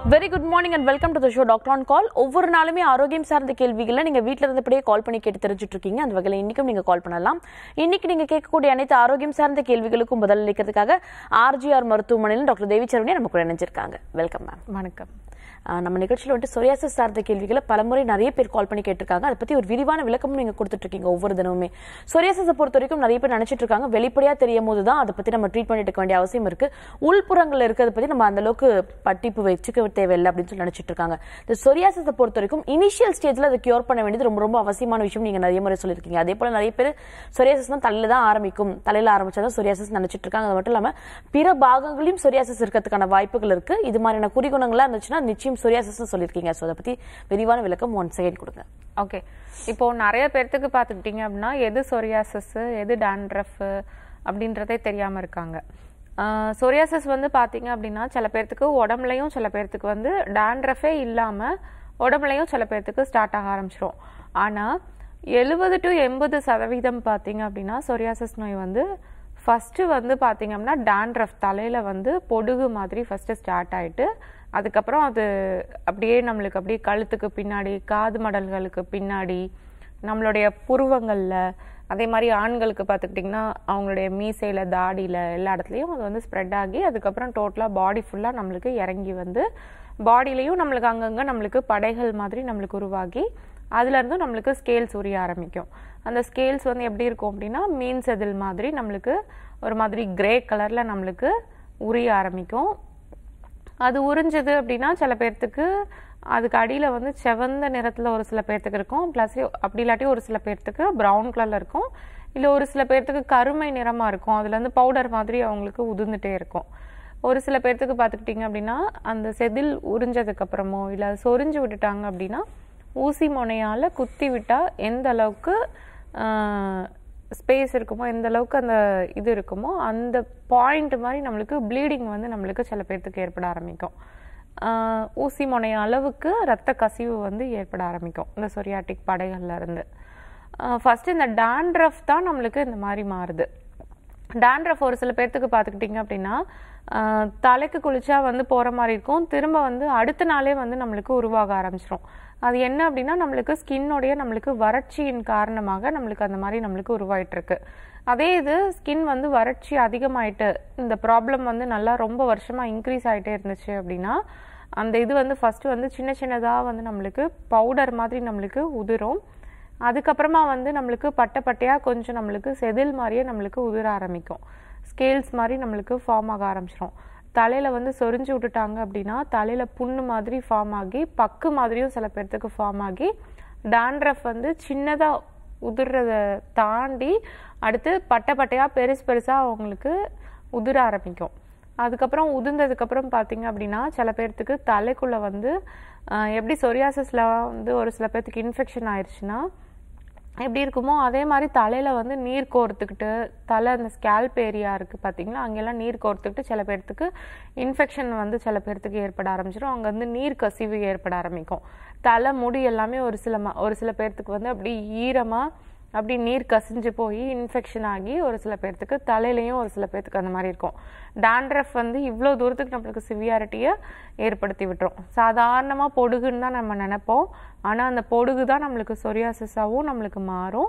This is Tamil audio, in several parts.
Very good morning and welcome to the show doctor on call ஒவ்வொரு நாளுமே ஆரோக்கியம் சார்ந்த கேள்விகளை நீங்க வீட்ல இருந்தபடியே கால் பண்ணி கேட்டு தெரிஞ்சுட்டு இருக்கீங்க அந்த வகையில் இன்னைக்கும் நீங்க கால் பண்ணலாம் இன்னைக்கு நீங்க கேட்கக்கூடிய அனைத்து ஆரோக்கியம் சார்ந்த கேள்விகளுக்கும் பதில் அளிக்கிறதுக்காக ஆர்ஜிஆர் மருத்துவமனையில் டாக்டர் தேவி சரவணி நம்ம கூட இணைஞ்சிருக்காங்க வெல்கம் மேம் வணக்கம் ஆஹ் நம்ம நிகழ்ச்சியில் வந்துட்டு சொரியாசஸ் சார்ந்த கேள்விகளை பலமுறை நிறைய பேர் கால் பண்ணி கேட்டிருக்காங்க அதை பத்தி ஒரு விரிவான விளக்கமும் நீங்க கொடுத்துட்டு இருக்கீங்க ஒவ்வொரு தினமுமே சொரியாசஸை பொறுத்த வரைக்கும் நிறைய பேர் நினைச்சிட்டு இருக்காங்க வெளிப்படையா தெரியும் போது தான் அதை பத்தி நம்ம ட்ரீட்மெண்ட் எடுக்க வேண்டிய அவசியம் இருக்கு உள்புறங்கள் இருக்கிறத பத்தி நம்ம அந்த அளவுக்கு பட்டிப்பு வச்சுக்க தேவையில்லை அப்படின்னு சொல்லி நினைச்சிட்டு இருக்காங்க இந்த சொரியாசஸை பொறுத்த வரைக்கும் இனிஷியல் ஸ்டேஜ்ல அதை கியூர் பண்ண வேண்டியது ரொம்ப ரொம்ப அவசியமான விஷயம் நீங்க நிறைய முறை சொல்லியிருக்கீங்க அதே போல நிறைய பேர் சொரியாசஸ் தான் தலையில தான் ஆரம்பிக்கும் தலையில ஆரம்பிச்சாதான் சொரியாசஸ் நினைச்சிட்டு இருக்காங்க அது மட்டும் இல்லாம பிற பாகங்களையும் சொரியாசஸ் இருக்கிறதுக்கான வாய்ப்புகள் இருக்கு இது மாதிரியான குறிகுணங்களா இருந்துச்சுன்னா நிச்சயம் சொரியாசஸ் சொல்லியிருக்கீங்க ஸோ அதை பத்தி விரிவான விளக்கம் ஒன் செகண்ட் கொடுங்க ஓகே இப்போ நிறைய பேர்த்துக்கு பார்த்துக்கிட்டிங்க அப்படின்னா எது சொரியாசஸ் எது டேண்ட்ரஃப் அப்படின்றதே தெரியாமல் இருக்காங்க சொரியாசஸ் வந்து பார்த்தீங்க அப்படின்னா சில பேர்த்துக்கு உடம்புலையும் சில பேர்த்துக்கு வந்து டேண்ட்ரஃபே இல்லாமல் உடம்புலையும் சில பேர்த்துக்கு ஸ்டார்ட் ஆக ஆரம்பிச்சிரும் ஆனால் எழுபது டு எண்பது சதவீதம் பார்த்தீங்க அப்படின்னா சொரியாசஸ் நோய் வந்து ஃபஸ்ட்டு வந்து பார்த்தீங்க அப்படின்னா டேண்ட்ரஃப் தலையில் வந்து பொடுகு மாதிரி ஃபஸ்ட்டு ஸ்டார்ட் ஆயிட்டு அதுக்கப்புறம் அது அப்படியே நம்மளுக்கு அப்படியே கழுத்துக்கு பின்னாடி காது மடல்களுக்கு பின்னாடி நம்மளுடைய புருவங்களில் அதே மாதிரி ஆண்களுக்கு பார்த்துக்கிட்டிங்கன்னா அவங்களுடைய மீசையில் தாடியில் எல்லா இடத்துலையும் அது வந்து ஸ்ப்ரெட் ஆகி அதுக்கப்புறம் டோட்டலாக பாடி ஃபுல்லாக நம்மளுக்கு இறங்கி வந்து பாடியிலையும் நம்மளுக்கு அங்கங்கே நம்மளுக்கு படைகள் மாதிரி நம்மளுக்கு உருவாகி அதுலேருந்து நம்மளுக்கு ஸ்கேல்ஸ் உரிய ஆரம்பிக்கும் அந்த ஸ்கேல்ஸ் வந்து எப்படி இருக்கும் அப்படின்னா மீன் செதில் மாதிரி நம்மளுக்கு ஒரு மாதிரி கிரே கலரில் நம்மளுக்கு உரிய ஆரம்பிக்கும் அது உறிஞ்சது அப்படின்னா சில பேர்த்துக்கு அதுக்கு அடியில் வந்து செவந்த நிறத்தில் ஒரு சில பேர்த்துக்கு இருக்கும் ப்ளஸ் அப்படி இல்லாட்டி ஒரு சில பேர்த்துக்கு ப்ரௌன் கலரில் இருக்கும் இல்லை ஒரு சில பேர்த்துக்கு கருமை நிறமாக இருக்கும் அதுல இருந்து பவுடர் மாதிரி அவங்களுக்கு உதிர்ந்துட்டே இருக்கும் ஒரு சில பேர்த்துக்கு பார்த்துக்கிட்டிங்க அப்படின்னா அந்த செதில் உறிஞ்சதுக்கு அப்புறமோ இல்லை அது சொரிஞ்சு விட்டுட்டாங்க அப்படின்னா ஊசி முனையால் குத்தி விட்டால் எந்த அளவுக்கு ஸ்பேஸ் இருக்குமோ எந்த அளவுக்கு அந்த இது இருக்குமோ அந்த பாயிண்ட் மாதிரி நம்மளுக்கு ப்ளீடிங் வந்து நம்மளுக்கு சில பேர்த்துக்கு ஏற்பட ஆரம்பிக்கும் ஆஹ் ஊசி முனைய அளவுக்கு ரத்த கசிவு வந்து ஏற்பட ஆரம்பிக்கும் இந்த சொரியாட்டிக் படைகள்ல இருந்து ஃபர்ஸ்ட் இந்த டேண்ட்ரஃப் தான் நம்மளுக்கு இந்த மாதிரி மாறுது டேண்ட்ரஃப் ஒரு சில பேர்த்துக்கு பார்த்துக்கிட்டிங்க அப்படின்னா ஆஹ் தலைக்கு குளிச்சா வந்து போகிற மாதிரி இருக்கும் திரும்ப வந்து அடுத்த நாளே வந்து நம்மளுக்கு உருவாக ஆரம்பிச்சிரும் அது என்ன அப்படின்னா நம்மளுக்கு ஸ்கின்னோடைய நம்மளுக்கு வறட்சியின் காரணமாக நம்மளுக்கு அந்த மாதிரி நம்மளுக்கு உருவாயிட்டு இருக்கு அதே இது ஸ்கின் வந்து வறட்சி அதிகமாயிட்டு இந்த ப்ராப்ளம் வந்து நல்லா ரொம்ப வருஷமா இன்க்ரீஸ் ஆயிட்டே இருந்துச்சு அப்படின்னா அந்த இது வந்து ஃபர்ஸ்ட் வந்து சின்ன சின்னதாக வந்து நம்மளுக்கு பவுடர் மாதிரி நம்மளுக்கு உதிரும் அதுக்கப்புறமா வந்து நம்மளுக்கு பட்டை பட்டையாக கொஞ்சம் நம்மளுக்கு செதில் மாதிரியே நம்மளுக்கு உதிர ஆரம்பிக்கும் ஸ்கேல்ஸ் மாதிரி நம்மளுக்கு ஃபார்ம் ஆக ஆரம்பிச்சிரும் தலையில் வந்து சொரிஞ்சு விட்டுட்டாங்க அப்படின்னா தலையில் புண்ணு மாதிரி ஃபார்ம் ஆகி பக்கு மாதிரியும் சில பேர்த்துக்கு ஃபார்ம் ஆகி டேண்ட்ரஃப் வந்து சின்னதாக உதிர்றத தாண்டி அடுத்து பட்டை பட்டையாக பெருசு பெருசாக அவங்களுக்கு உதிர ஆரம்பிக்கும் அதுக்கப்புறம் உதிர்ந்ததுக்கப்புறம் பார்த்தீங்க அப்படின்னா சில பேர்த்துக்கு தலைக்குள்ளே வந்து ஆஹ், எப்படி சொரியாசிஸில் வந்து ஒரு சில பேர்த்துக்கு இன்ஃபெக்ஷன் ஆயிடுச்சுன்னா எப்படி இருக்குமோ அதே மாதிரி தலையில் வந்து நீர் கோர்த்துக்கிட்டு தலை அந்த ஸ்கேல்ப் ஏரியா இருக்குது பார்த்தீங்களா அங்கெல்லாம் நீர் கோர்த்துக்கிட்டு சில பேர்த்துக்கு இன்ஃபெக்ஷன் வந்து சில பேர்த்துக்கு ஏற்பட ஆரம்பிச்சிடும் அங்கே வந்து நீர் கசிவு ஏற்பட ஆரம்பிக்கும் தலை முடி எல்லாமே ஒரு சில ம- ஒரு சில பேர்த்துக்கு வந்து அப்படி ஈரமாக அப்படி நீர் கசிஞ்சு போய் இன்ஃபெக்ஷன் ஆகி ஒரு சில பேர்த்துக்கு தலையிலையும் ஒரு சில பேர்த்துக்கு அந்த மாதிரி இருக்கும் டாண்ட்ரஃப் வந்து இவ்வளோ தூரத்துக்கு நம்மளுக்கு சிவியாரிட்டியை ஏற்படுத்தி விட்டுரும் சாதாரணமாக பொடுகுன்னு தான் நம்ம நினைப்போம் ஆனால் அந்த பொடுகு தான் நம்மளுக்கு சொரியாசிஸாகவும் நம்மளுக்கு மாறும்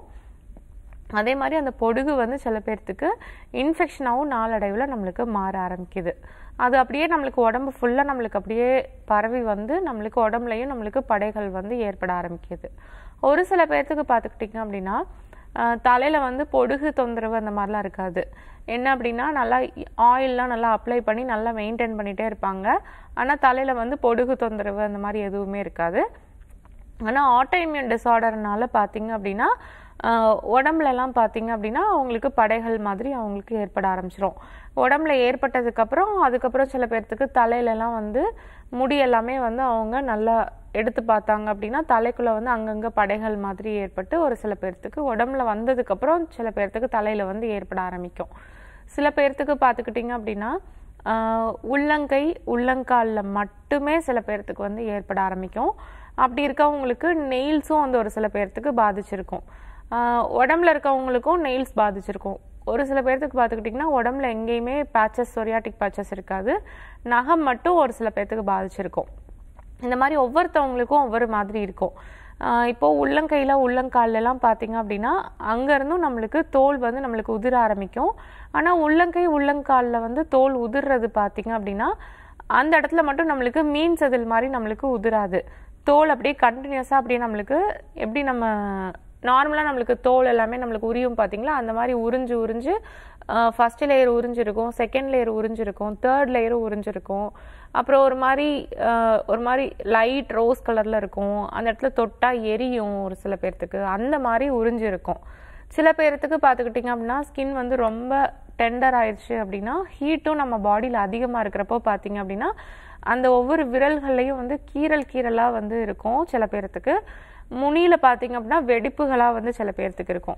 அதே மாதிரி அந்த பொடுகு வந்து சில பேர்த்துக்கு இன்ஃபெக்ஷனாகவும் நாளடைவில் நம்மளுக்கு மாற ஆரம்பிக்குது அது அப்படியே நம்மளுக்கு உடம்பு ஃபுல்லாக நம்மளுக்கு அப்படியே பரவி வந்து நம்மளுக்கு உடம்புலையும் நம்மளுக்கு படைகள் வந்து ஏற்பட ஆரம்பிக்குது ஒரு சில பேர்த்துக்கு பார்த்துக்கிட்டிங்க அப்படின்னா ஆஹ் தலையில வந்து பொடுகு தொந்தரவு அந்த மாதிரிலாம் இருக்காது என்ன அப்படின்னா நல்லா ஆயில்லாம் நல்லா அப்ளை பண்ணி நல்லா மெயின்டைன் பண்ணிட்டே இருப்பாங்க ஆனால் தலையில வந்து பொடுகு தொந்தரவு அந்த மாதிரி எதுவுமே இருக்காது ஆனால் ஆட்டோஇம்யூன் டிசார்டர்னால பார்த்தீங்க அப்படின்னா ஆஹ் உடம்புலலாம் பார்த்தீங்க அப்படின்னா அவங்களுக்கு படைகள் மாதிரி அவங்களுக்கு ஏற்பட ஆரம்பிச்சிரும் உடம்புல ஏற்பட்டதுக்கப்புறம் அதுக்கப்புறம் சில பேர்த்துக்கு தலையிலலாம் வந்து முடி எல்லாமே வந்து அவங்க நல்லா எடுத்து பார்த்தாங்க அப்படின்னா தலைக்குள்ளே வந்து அங்கங்கே படைகள் மாதிரி ஏற்பட்டு ஒரு சில பேர்த்துக்கு உடம்புல வந்ததுக்கப்புறம் சில பேர்த்துக்கு தலையில் வந்து ஏற்பட ஆரம்பிக்கும் சில பேர்த்துக்கு பார்த்துக்கிட்டிங்க அப்படின்னா ஆஹ் உள்ளங்கை உள்ளங்காலில் மட்டுமே சில பேர்த்துக்கு வந்து ஏற்பட ஆரம்பிக்கும் அப்படி இருக்கவங்களுக்கு நெயில்ஸும் வந்து ஒரு சில பேர்த்துக்கு பாதிச்சிருக்கும் ஆஹ் உடம்புல இருக்கவங்களுக்கும் நெயில்ஸ் பாதிச்சிருக்கும் ஒரு சில பேர்த்துக்கு பார்த்துக்கிட்டிங்கன்னா உடம்புல எங்கேயுமே பேச்சஸ் சொரியாட்டிக் பேச்சஸ் இருக்காது நகம் மட்டும் ஒரு சில பேர்த்துக்கு பாதிச்சிருக்கும் இந்த மாதிரி ஒவ்வொருத்தவங்களுக்கும் ஒவ்வொரு மாதிரி இருக்கும் ஆஹ் இப்போ உள்ளங்கையில் உள்ளங்கால்ல எல்லாம் பார்த்தீங்க அப்படின்னா அங்கேருந்தும் நம்மளுக்கு தோல் வந்து நம்மளுக்கு உதிர ஆரம்பிக்கும் ஆனால் உள்ளங்கை உள்ளங்காலில் வந்து தோல் உதிர்றது பார்த்தீங்க அப்படின்னா அந்த இடத்துல மட்டும் நம்மளுக்கு மீன் செதில் மாதிரி நம்மளுக்கு உதிராது தோல் அப்படியே கண்டினியூஸாக அப்படியே நம்மளுக்கு எப்படி நம்ம நார்மலாக நம்மளுக்கு தோல் எல்லாமே நம்மளுக்கு உரியும் பார்த்தீங்களா அந்த மாதிரி உறிஞ்சு உறிஞ்சு ஃபர்ஸ்ட் லேயர் உறிஞ்சிருக்கும் செகண்ட் லேயர் உறிஞ்சிருக்கும் தேர்ட் லேயரும் உறிஞ்சிருக்கும் அப்புறம் ஒரு மாதிரி அஹ், ஒரு மாதிரி லைட் ரோஸ் கலரில் இருக்கும் அந்த இடத்துல தொட்டா எரியும் ஒரு சில பேர்த்துக்கு அந்த மாதிரி உறிஞ்சிருக்கும் சில பேர்த்துக்கு பார்த்துக்கிட்டிங்க அப்படின்னா ஸ்கின் வந்து ரொம்ப டெண்டர் ஆயிடுச்சு அப்படின்னா ஹீட்டும் நம்ம பாடியில் அதிகமாக இருக்கிறப்போ பார்த்தீங்க அப்படின்னா அந்த ஒவ்வொரு விரல்கள்லையும் வந்து கீறல் கீறலாக வந்து இருக்கும் சில பேர்த்துக்கு முனியில் பார்த்தீங்க அப்படின்னா வெடிப்புகளாக வந்து சில பேர்த்துக்கு இருக்கும்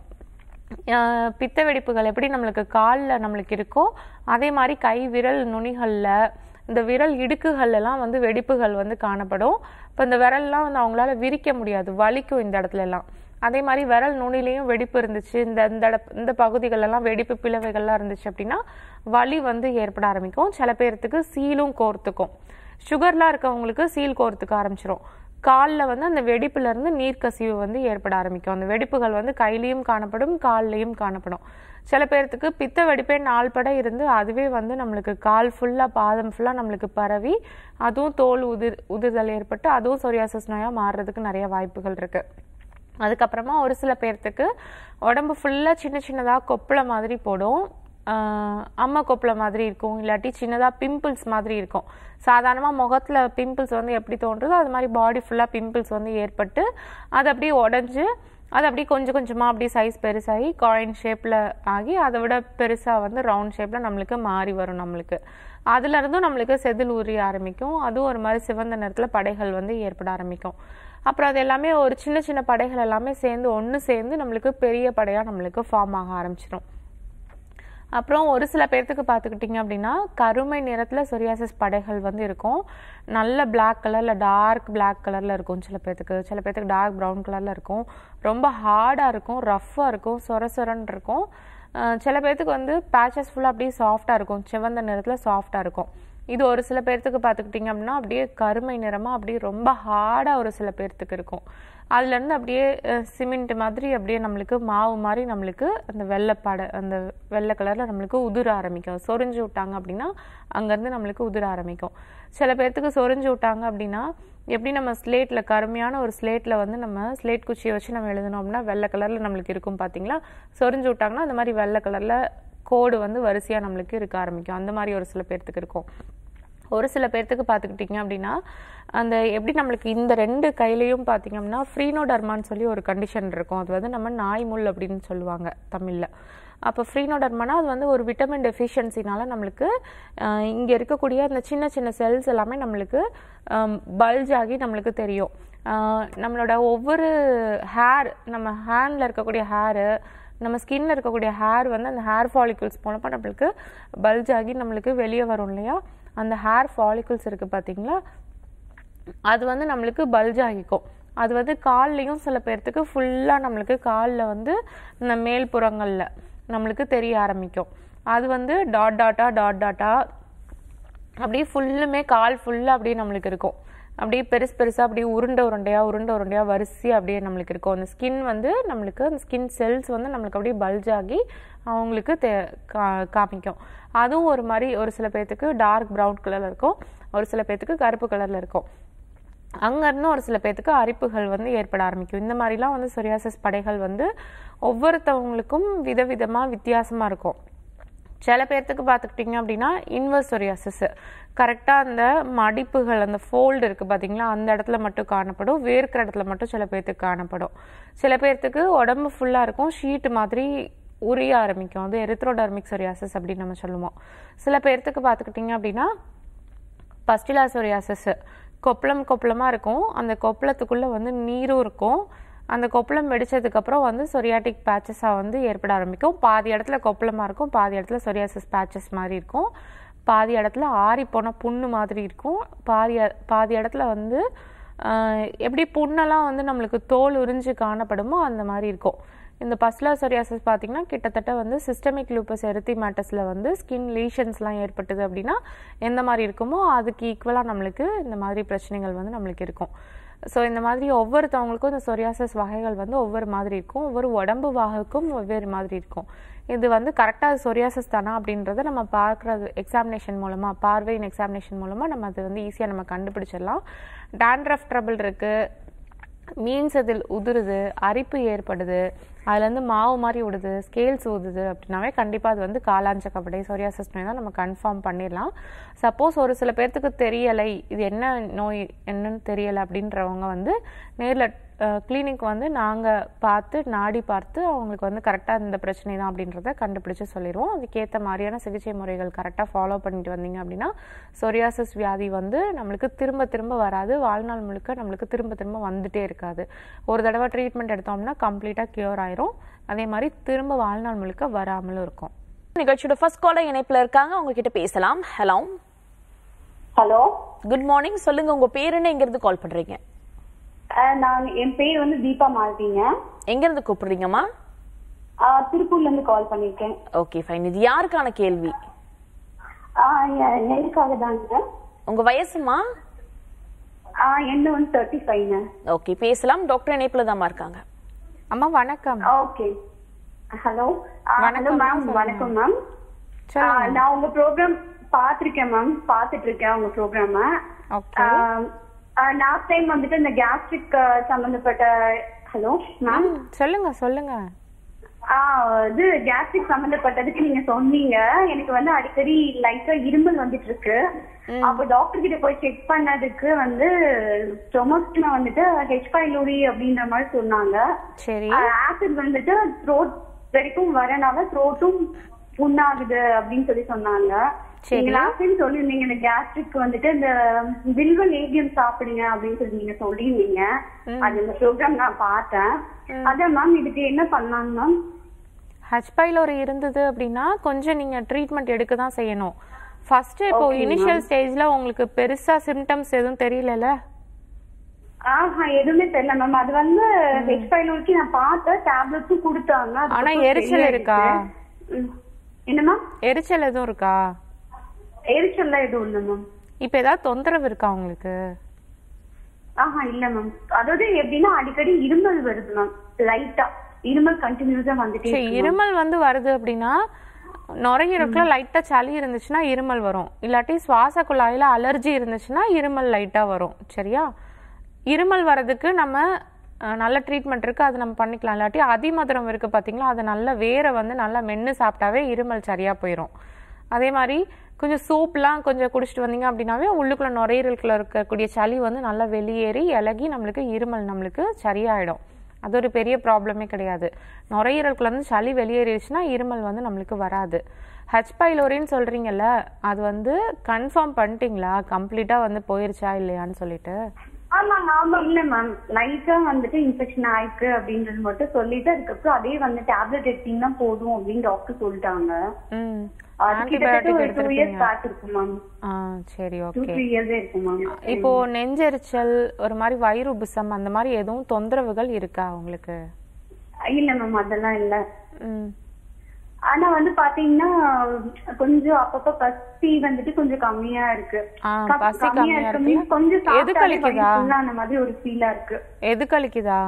ஆஹ் பித்த வெடிப்புகள் எப்படி நம்மளுக்கு காலில் நம்மளுக்கு இருக்கோ அதே மாதிரி கை விரல் நுனிகளில் இந்த விரல் இடுக்குகள் எல்லாம் வந்து வெடிப்புகள் வந்து காணப்படும் இப்போ இந்த விரல்லாம் வந்து அவங்களால விரிக்க முடியாது வலிக்கும் இந்த இடத்துல எல்லாம் அதே மாதிரி விரல் நுனிலையும் வெடிப்பு இருந்துச்சு இந்த இந்த இட- இந்த பகுதிகள் எல்லாம் வெடிப்பு பிளவைகள்லாம் இருந்துச்சு அப்படின்னா வலி வந்து ஏற்பட ஆரம்பிக்கும் சில பேர்த்துக்கு சீலும் கோர்த்துக்கும் சுகர்லாம் இருக்கவங்களுக்கு சீல் கோர்த்துக்க ஆரம்பிச்சிரும் காலில் வந்து அந்த வெடிப்புல இருந்து நீர்க்கசிவு வந்து ஏற்பட ஆரம்பிக்கும் அந்த வெடிப்புகள் வந்து கையிலையும் காணப்படும் கால்லையும் காணப்படும் சில பேர்த்துக்கு பித்த வெடிப்பே நாள்பட இருந்து அதுவே வந்து நம்மளுக்கு கால் ஃபுல்லாக பாதம் ஃபுல்லாக நம்மளுக்கு பரவி அதுவும் தோல் உதிர் உதிர்தல் ஏற்பட்டு அதுவும் சொரியாசிஸ் நோயாக மாறுறதுக்கு நிறைய வாய்ப்புகள் இருக்கு அதுக்கப்புறமா ஒரு சில பேர்த்துக்கு உடம்பு ஃபுல்லாக சின்ன சின்னதாக கொப்பளை மாதிரி போடும் ஆஹ் அம்மா கொப்பளை மாதிரி இருக்கும் இல்லாட்டி சின்னதாக பிம்பிள்ஸ் மாதிரி இருக்கும் சாதாரணமாக முகத்தில் பிம்பிள்ஸ் வந்து எப்படி தோன்றுதோ அது மாதிரி பாடி ஃபுல்லாக பிம்பிள்ஸ் வந்து ஏற்பட்டு அது அப்படியே உடஞ்சி அது அப்படியே கொஞ்சம் கொஞ்சமாக அப்படியே சைஸ் பெருசாகி காயின் ஷேப்பில் ஆகி அதை விட பெருசாக வந்து ரவுண்ட் ஷேப்பில் நம்மளுக்கு மாறி வரும் நம்மளுக்கு அதுல இருந்தும் நம்மளுக்கு செதில் உரிய ஆரம்பிக்கும் அதுவும் ஒரு மாதிரி சிவந்த நிறத்தில் படைகள் வந்து ஏற்பட ஆரம்பிக்கும் அப்புறம் அது எல்லாமே ஒரு சின்ன சின்ன படைகள் எல்லாமே சேர்ந்து ஒன்று சேர்ந்து நம்மளுக்கு பெரிய படையாக நம்மளுக்கு ஃபார்ம் ஆக ஆரம்பிச்சிடும் அப்புறம் ஒரு சில பேர்த்துக்கு பார்த்துக்கிட்டிங்க அப்படின்னா கருமை நிறத்தில் சொரியாசிஸ் படைகள் வந்து இருக்கும் நல்ல Black கலரில் டார்க் Black கலரில் இருக்கும் சில பேர்த்துக்கு சில பேர்த்துக்கு டார்க் ப்ரௌன் கலரில் இருக்கும் ரொம்ப ஹார்டாக இருக்கும் ரஃப்பாக இருக்கும் சொர சொரன்னு இருக்கும் அஹ் சில பேர்த்துக்கு வந்து பேச்சஸ் ஃபுல்லாக அப்படியே சாஃப்டாக இருக்கும் சிவந்த நிறத்தில் சாஃப்டாக இருக்கும் இது ஒரு சில பேர்த்துக்கு பார்த்துக்கிட்டிங்க அப்படின்னா அப்படியே கருமை நிறமாக அப்படியே ரொம்ப ஹார்டாக ஒரு சில பேர்த்துக்கு இருக்கும் அதுலேருந்து அப்படியே சிமெண்ட் மாதிரி அப்படியே நம்மளுக்கு மாவு மாதிரி நம்மளுக்கு அந்த வெள்ளைப்படை அந்த வெள்ளை கலரில் நம்மளுக்கு உதிர ஆரம்பிக்கும் சொரிஞ்சு விட்டாங்க அப்படின்னா அங்கேருந்து நம்மளுக்கு உதிர ஆரம்பிக்கும் சில பேர்த்துக்கு சொரிஞ்சு விட்டாங்க அப்படின்னா எப்படி நம்ம ஸ்லேட்டில் கருமையான ஒரு ஸ்லேட்டில் வந்து நம்ம ஸ்லேட் குச்சியை வச்சு நம்ம எழுதணும் அப்படின்னா வெள்ளை கலரில் நம்மளுக்கு இருக்கும் பார்த்தீங்களா சொரிஞ்சு விட்டாங்கன்னா அந்த மாதிரி வெள்ளை கலரில் கோடு வந்து வரிசையாக நம்மளுக்கு இருக்க ஆரம்பிக்கும் அந்த மாதிரி ஒரு சில பேர்த்துக்கு இருக்கும் ஒரு சில பேர்த்துக்கு பார்த்துக்கிட்டிங்க அப்படின்னா அந்த எப்படி நம்மளுக்கு இந்த ரெண்டு கையிலையும் பார்த்தீங்கன்னா ஃப்ரீனோடர்மான்னு சொல்லி ஒரு கண்டிஷன் இருக்கும் அது வந்து நம்ம நாய் முள் அப்படின்னு சொல்லுவாங்க தமிழில் அப்போ ஃப்ரீனோடர்மானா அது வந்து ஒரு விட்டமின் டெஃபிஷியன்சினால நம்மளுக்கு இங்கே இருக்கக்கூடிய அந்த சின்ன சின்ன செல்ஸ் எல்லாமே நம்மளுக்கு பல்ஜ் ஆகி நம்மளுக்கு தெரியும் ஆஹ் நம்மளோட ஒவ்வொரு ஹேர் நம்ம ஹேண்டில் இருக்கக்கூடிய ஹேரு நம்ம ஸ்கின்ல இருக்கக்கூடிய ஹேர் வந்து அந்த ஹேர் ஃபாலிகல்ஸ் மூலமாக நம்மளுக்கு பல்ஜ் ஆகி நம்மளுக்கு வெளியே வரும் இல்லையா அந்த ஹேர் ஃபாலிகல்ஸ் இருக்குது பார்த்தீங்களா அது வந்து நம்மளுக்கு பல்ஜ் ஆகிக்கும் அது வந்து கால்லையும் சில பேர்த்துக்கு ஃபுல்லாக நம்மளுக்கு காலில் வந்து இந்த மேல் புறங்களில் நம்மளுக்கு தெரிய ஆரம்பிக்கும் அது வந்து டாட் டாட்டா டாட் டாட்டா அப்படியே ஃபுல்லுமே கால் ஃபுல்லாக அப்படியே நம்மளுக்கு இருக்கும் அப்படியே பெருசு பெருசாக அப்படியே உருண்டை உருண்டையா உருண்டை உருண்டையா வரிசையாக அப்படியே நம்மளுக்கு இருக்கும் அந்த ஸ்கின் வந்து நம்மளுக்கு அந்த ஸ்கின் செல்ஸ் வந்து நம்மளுக்கு அப்படியே பல்ஜ் ஆகி அவங்களுக்கு தே கா- காமிக்கும் அதுவும் ஒரு மாதிரி ஒரு சில பேர்த்துக்கு டார்க் ப்ரௌன் கலரில் இருக்கும் ஒரு சில பேர்த்துக்கு கருப்பு கலரில் இருக்கும் அங்கேருந்து ஒரு சில பேர்த்துக்கு அரிப்புகள் வந்து ஏற்பட ஆரம்பிக்கும் இந்த மாதிரிலாம் வந்து சொரியாசிஸ் படைகள் வந்து ஒவ்வொருத்தவங்களுக்கும் விதவிதமாக வித்தியாசமாக இருக்கும் சில பேர்த்துக்கு பார்த்துக்கிட்டிங்க அப்படின்னா இன்வர்ஸ் சொரியாசிஸ் கரெக்டாக அந்த மடிப்புகள் அந்த ஃபோல்டு இருக்குது பார்த்தீங்களா அந்த இடத்துல மட்டும் காணப்படும் வேர்க்கிற இடத்துல மட்டும் சில பேர்த்துக்கு காணப்படும் சில பேர்த்துக்கு உடம்பு ஃபுல்லாக இருக்கும் ஷீட் மாதிரி உரிய ஆரம்பிக்கும் அது எரித்ரோடர்மிக் சொரியாசிஸ் அப்படின்னு நம்ம சொல்லுவோம் சில பேர்த்துக்கு பார்த்துக்கிட்டிங்க அப்படின்னா பஸ்டிலா சொரியாசிஸ் கொப்பளம் கொப்பளமாக இருக்கும் அந்த கொப்பளத்துக்குள்ளே வந்து நீரும் இருக்கும் அந்த கொப்பளம் வெடிச்சதுக்கப்புறம் வந்து சொரியாட்டிக் பேச்சஸாக வந்து ஏற்பட ஆரம்பிக்கும் பாதி இடத்துல கொப்பளமாக இருக்கும் பாதி இடத்துல சொரியாசிஸ் பேச்சஸ் மாதிரி இருக்கும் பாதி இடத்துல ஆறி போன புண்ணு மாதிரி இருக்கும் பாதி இ- பாதி இடத்துல வந்து ஆஹ், எப்படி புண்ணெல்லாம் வந்து நம்மளுக்கு தோல் உறிஞ்சு காணப்படுமோ அந்த மாதிரி இருக்கும் இந்த பஸ்லர் சொரியாசிஸ் பார்த்தீங்கன்னா கிட்டத்தட்ட வந்து சிஸ்டமிக் லூப்பஸ் எரித்திமேட்டஸில் வந்து ஸ்கின் லீஷன்ஸ்லாம் ஏற்பட்டது அப்படின்னா எந்த மாதிரி இருக்குமோ அதுக்கு ஈக்குவலாக நம்மளுக்கு இந்த மாதிரி பிரச்சனைகள் வந்து நம்மளுக்கு இருக்கும் ஸோ இந்த மாதிரி ஒவ்வொருத்தவங்களுக்கும் இந்த சொரியாசிஸ் வகைகள் வந்து ஒவ்வொரு மாதிரி இருக்கும் ஒவ்வொரு உடம்பு வாகுக்கும் வெவ்வேறு மாதிரி இருக்கும் இது வந்து கரெக்டாக சொரியாசிஸ் தானா அப்படின்றத நம்ம பார்க்குறது எக்ஸாமினேஷன் மூலமாக பார்வையின் எக்ஸாமினேஷன் மூலமாக நம்ம அது வந்து ஈஸியாக நம்ம கண்டுபிடிச்சிடலாம் டேண்ட்ரஃப் ட்ரபிள் இருக்குது மீன்ஸ் அதில் உதிருது அரிப்பு ஏற்படுது அதுலேருந்து மாவு மாதிரி விடுது ஸ்கேல்ஸ் ஊதுது அப்படின்னாவே கண்டிப்பாக அது வந்து காலாஞ்ச கபடை சொரியாசிஸ் நோய் தான் நம்ம கன்ஃபார்ம் பண்ணிடலாம் சப்போஸ் ஒரு சில பேர்த்துக்கு தெரியலை இது என்ன நோய் என்னன்னு தெரியலை அப்படின்றவங்க வந்து நேரில் கிளினிக் வந்து நாங்கள் பார்த்து நாடி பார்த்து அவங்களுக்கு வந்து கரெக்டாக இந்த பிரச்சனை தான் அப்படின்றத கண்டுபிடிச்சு சொல்லிடுவோம் அதுக்கேற்ற மாதிரியான சிகிச்சை முறைகள் கரெக்டாக ஃபாலோ பண்ணிட்டு வந்தீங்க அப்படின்னா சொரியாசிஸ் வியாதி வந்து நம்மளுக்கு திரும்ப திரும்ப வராது வாழ்நாள் முழுக்க நம்மளுக்கு திரும்ப திரும்ப வந்துட்டே இருக்காது ஒரு தடவை ட்ரீட்மெண்ட் எடுத்தோம்னா கம்ப்ளீட்டாக க்யூர் ஆயிரும் அதே மாதிரி திரும்ப வாழ்நாள் முழுக்க வராமலும் இருக்கும் நிகழ்ச்சியோட ஃபர்ஸ்ட் காலர் இணைப்புல இருக்காங்க அவங்க கிட்ட பேசலாம் ஹலோ ஹலோ குட் மார்னிங் சொல்லுங்க உங்க பேர் என்ன எங்க இருந்து கால் பண்றீங்க நான் என் பேர் வந்து தீபா மால்திங்க எங்க இருந்து கூப்பிடுறீங்கம்மா அஹ், திருப்பூர்ல இருந்து கால் பண்ணிருக்கேன் ஓகே ஃபைன் இது யாருக்கான கேள்வி அஹ், எ- எனக்காக தாங்க உங்க வயசுமா அஹ், என்ன வந்து தேர்ட்டி ஃபைவ்ங்க ஓகே பேசலாம் டாக்டர் இணைப்புல தான் இருக்காங்க அம்மா வணக்கம் ஓகே ஹலோ ஹலோ வணக்கம், மேம் சொல்லுங்க. வணக்கம் மேம் சொல்லுங்க நான் உங்க ப்ரோக்ராம் பார்த்திருக்கேன் மேம் பார்த்துட்டு இருக்கேன் உங்க ப்ரோக்ராம ஓகே லாஸ்ட் டைம் வந்துட்டு இந்த கேஸ்ட்ரிக் சம்பந்தப்பட்ட ஹலோ மேம் ம், சொல்லுங்க சொல்லுங்க ஆ இது கேஸ்ட்ரிக் சம்பந்தப்பட்டதுக்கு நீங்க சொன்னீங்க எனக்கு வந்து அடிக்கடி லைட்டா இருமல் வந்துட்டு இருக்கு அப்ப டாக்டர் கிட்ட போய் செக் பண்ணதுக்கு வந்து ஸ்டொமக்ல வந்துட்டு ஹெச் பைலோரி அப்படின்ற மாதிரி சொன்னாங்க சரி ஆசிட் வந்துட்டு த்ரோட் வரைக்கும் வரனால த்ரோட்டும் புண்ணாகுது அப்படின்னு சொல்லி சொன்னாங்க சரி. நீங்க லாஸ்ட் டைம் சொல்லியிருந்தீங்க இந்த கேஸ்ட்ரிக் வந்துட்டு இந்த வில்வ லேகியம் சாப்பிடுங்க அப்படின்னு சொல்லி நீங்க சொல்லியிருந்தீங்க அது இந்த ப்ரோக்ராம் நான் பார்த்தேன் அதான் மேம் இதுக்கு என்ன பண்ணலாங்க மேம் ஹச் பைலோரி இருந்தது அப்படின்னா கொஞ்சம் நீங்க ட்ரீட்மெண்ட் எடுக்க தான் செய்யணும் ஃபர்ஸ்ட் இப்போ இனிஷியல் ஸ்டேஜ்ல உங்களுக்கு பெருசா சிம்டம்ஸ் எதுவும் தெரியலல ஆஹா எதுவுமே தெரியல மேம் அது வந்து ஹெச் பைலோருக்கு நான் பார்த்தேன் டேப்லெட்ஸும் கொடுத்தாங்க ஆனா அதுக்கப்புறம் எரிச்சல் சரியாயிடுச்சு. இருக்கா? ம். என்ன மேம் எரிச்சல் எதுவும் இருக்கா எரிச்சல்லாம் எதுவும் இல்லை மேம் இப்போ ஏதாவது தொந்தரவு இருக்கா உங்களுக்கு ஆஹா இல்ல மேம் அதாவது எப்படின்னா அடிக்கடி இருமல் வருது மேம் லைட்டா இருமல் கண்டினியூஸா வந்துட்டே சரி இருக்கு இருமல் வந்து வருது அப்படின்னா நுரையீரலுக்குள்ள லைட்டா சளி இருந்துச்சுன்னா இருமல் வரும் இல்லாட்டி சுவாச குழாயில அலர்ஜி இருந்துச்சுன்னா இருமல் லைட்டா வரும் சரியா இருமல் வர்றதுக்கு நம்ம அஹ், நல்ல ட்ரீட்மெண்ட் இருக்கு அது நம்ம பண்ணிக்கலாம் இல்லாட்டி அதிமதுரம் இருக்கு பாத்தீங்களா அதை நல்ல வேரை வந்து நல்லா மென்று சாப்பிட்டாவே இருமல் சரியா போயிடும் அதே மாதிரி கொஞ்சம் சூப்லாம் கொஞ்சம் குடிச்சிட்டு வந்தீங்க அப்படின்னாவே உள்ளுக்குள்ள நுரையீரலுக்குள்ள இருக்கக்கூடிய சளி வந்து நல்லா வெளியேறி இலகி நம்மளுக்கு இருமல் நம்மளுக்கு சரியாயிடும் அது ஒரு பெரிய ப்ராப்ளமே கிடையாது நுரையீரலுக்குள்ள இருந்து சளி வெளியேறிடுச்சுன்னா இருமல் வந்து நம்மளுக்கு வராது ஹெச் பைலோரின்னு சொல்றீங்கல்ல அது வந்து கன்ஃபார்ம் பண்ணிட்டீங்களா கம்ப்ளீட்டா வந்து போயிருச்சா இல்லையான்னு சொல்லிட்டு ஆமாங்க ஆமா இல்ல மேம் லைட்டா வந்துட்டு இன்ஃபெக்ஷன் ஆயிருக்கு அப்படின்றது மட்டும் சொல்லிட்டு அதுக்கப்புறம் அதே வந்து டேப்லெட் எடுத்தீங்கன்னா போதும் அப்படின்னு டாக்டர் சொல்லிட்டாங்க ம் அது கிட்டத்தட்ட ஆன்டிபயோட்டிக் ஒரு டூ இயர்ஸ் எடுத்திருப்பீங்க பேக் இருக்கும் மேம் ஆ சரி டூ ஓகே த்ரீ இயர்ஸே இருக்கும் மேம் இப்போ நெஞ்செரிச்சல் ஒரு மாதிரி வயிறு உபுசம் அந்த மாதிரி எதுவும் தொந்தரவுகள் இருக்கா உங்களுக்கு இல்ல மேம் அதெல்லாம் இல்ல ம் ஆனா வந்து பாத்தீங்கன்னா கொஞ்சம் அப்பப்ப பசி வந்துட்டு கொஞ்சம் கம்மியா இருக்கு ஆ, கப்- பசி கம்மியா இருக்கு இருக்குல்ல? means கொஞ்சம் எது சாப்பிட்டாலே கழிக்குதா? வயிறு full ஆன மாதிரி ஒரு ஃபீலா இருக்கு எது கழிக்குதா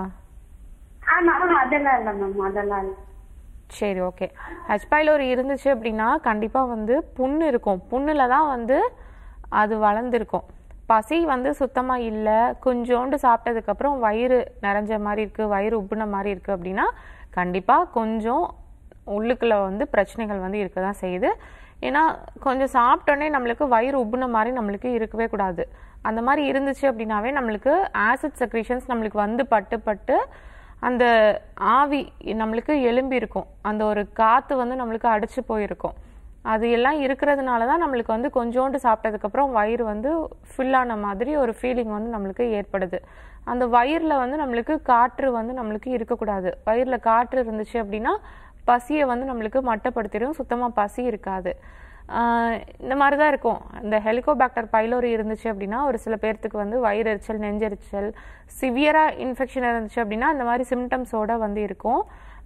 ஆனா அதெல்லாம் இல்ல மேம் அதெல்லாம் இல்ல சரி ஓகே ஹெச் பைலோரி இருந்துச்சு அப்படின்னா கண்டிப்பாக வந்து புண்ணு இருக்கும் புண்ணில் தான் வந்து அது வளர்ந்துருக்கும் பசி வந்து சுத்தமாக இல்லை கொஞ்சோண்டு சாப்பிட்டதுக்கப்புறம் வயிறு நிறைஞ்ச மாதிரி இருக்குது வயிறு உப்புன மாதிரி இருக்குது அப்படின்னா கண்டிப்பாக கொஞ்சம் உள்ளுக்குள்ள வந்து பிரச்சனைகள் வந்து இருக்க தான் செய்யுது ஏன்னா கொஞ்சம் சாப்பிட்டோன்னே நம்மளுக்கு வயிறு உப்புன மாதிரி நம்மளுக்கு இருக்கவே கூடாது அந்த மாதிரி இருந்துச்சு அப்படின்னாவே நம்மளுக்கு ஆசிட் செக்ரீஷன்ஸ் நம்மளுக்கு வந்து பட்டு பட்டு அந்த ஆவி நம்மளுக்கு எலும்பி இருக்கும் அந்த ஒரு காற்று வந்து நம்மளுக்கு அடிச்சு போயிருக்கும் அது எல்லாம் இருக்கிறதுனால தான் நம்மளுக்கு வந்து கொஞ்சோண்டு சாப்பிட்டதுக்கப்புறம் வயிறு வந்து ஃபில்லான மாதிரி ஒரு ஃபீலிங் வந்து நம்மளுக்கு ஏற்படுது அந்த வயிறில் வந்து நம்மளுக்கு காற்று வந்து நம்மளுக்கு இருக்கக்கூடாது வயிறில் காற்று இருந்துச்சு அப்படின்னா பசியை வந்து நம்மளுக்கு மட்டப்படுத்திடும் சுத்தமாக பசி இருக்காது ஆஹ் இந்த மாதிரி தான் இருக்கும் இந்த ஹெலிகோபாக்டர் பைலோரி இருந்துச்சு அப்படின்னா ஒரு சில பேர்த்துக்கு வந்து வயிறெரிச்சல் நெஞ்செரிச்சல் சிவியராக இன்ஃபெக்ஷன் இருந்துச்சு அப்படின்னா இந்த மாதிரி சிம்டம்ஸோட வந்து இருக்கும்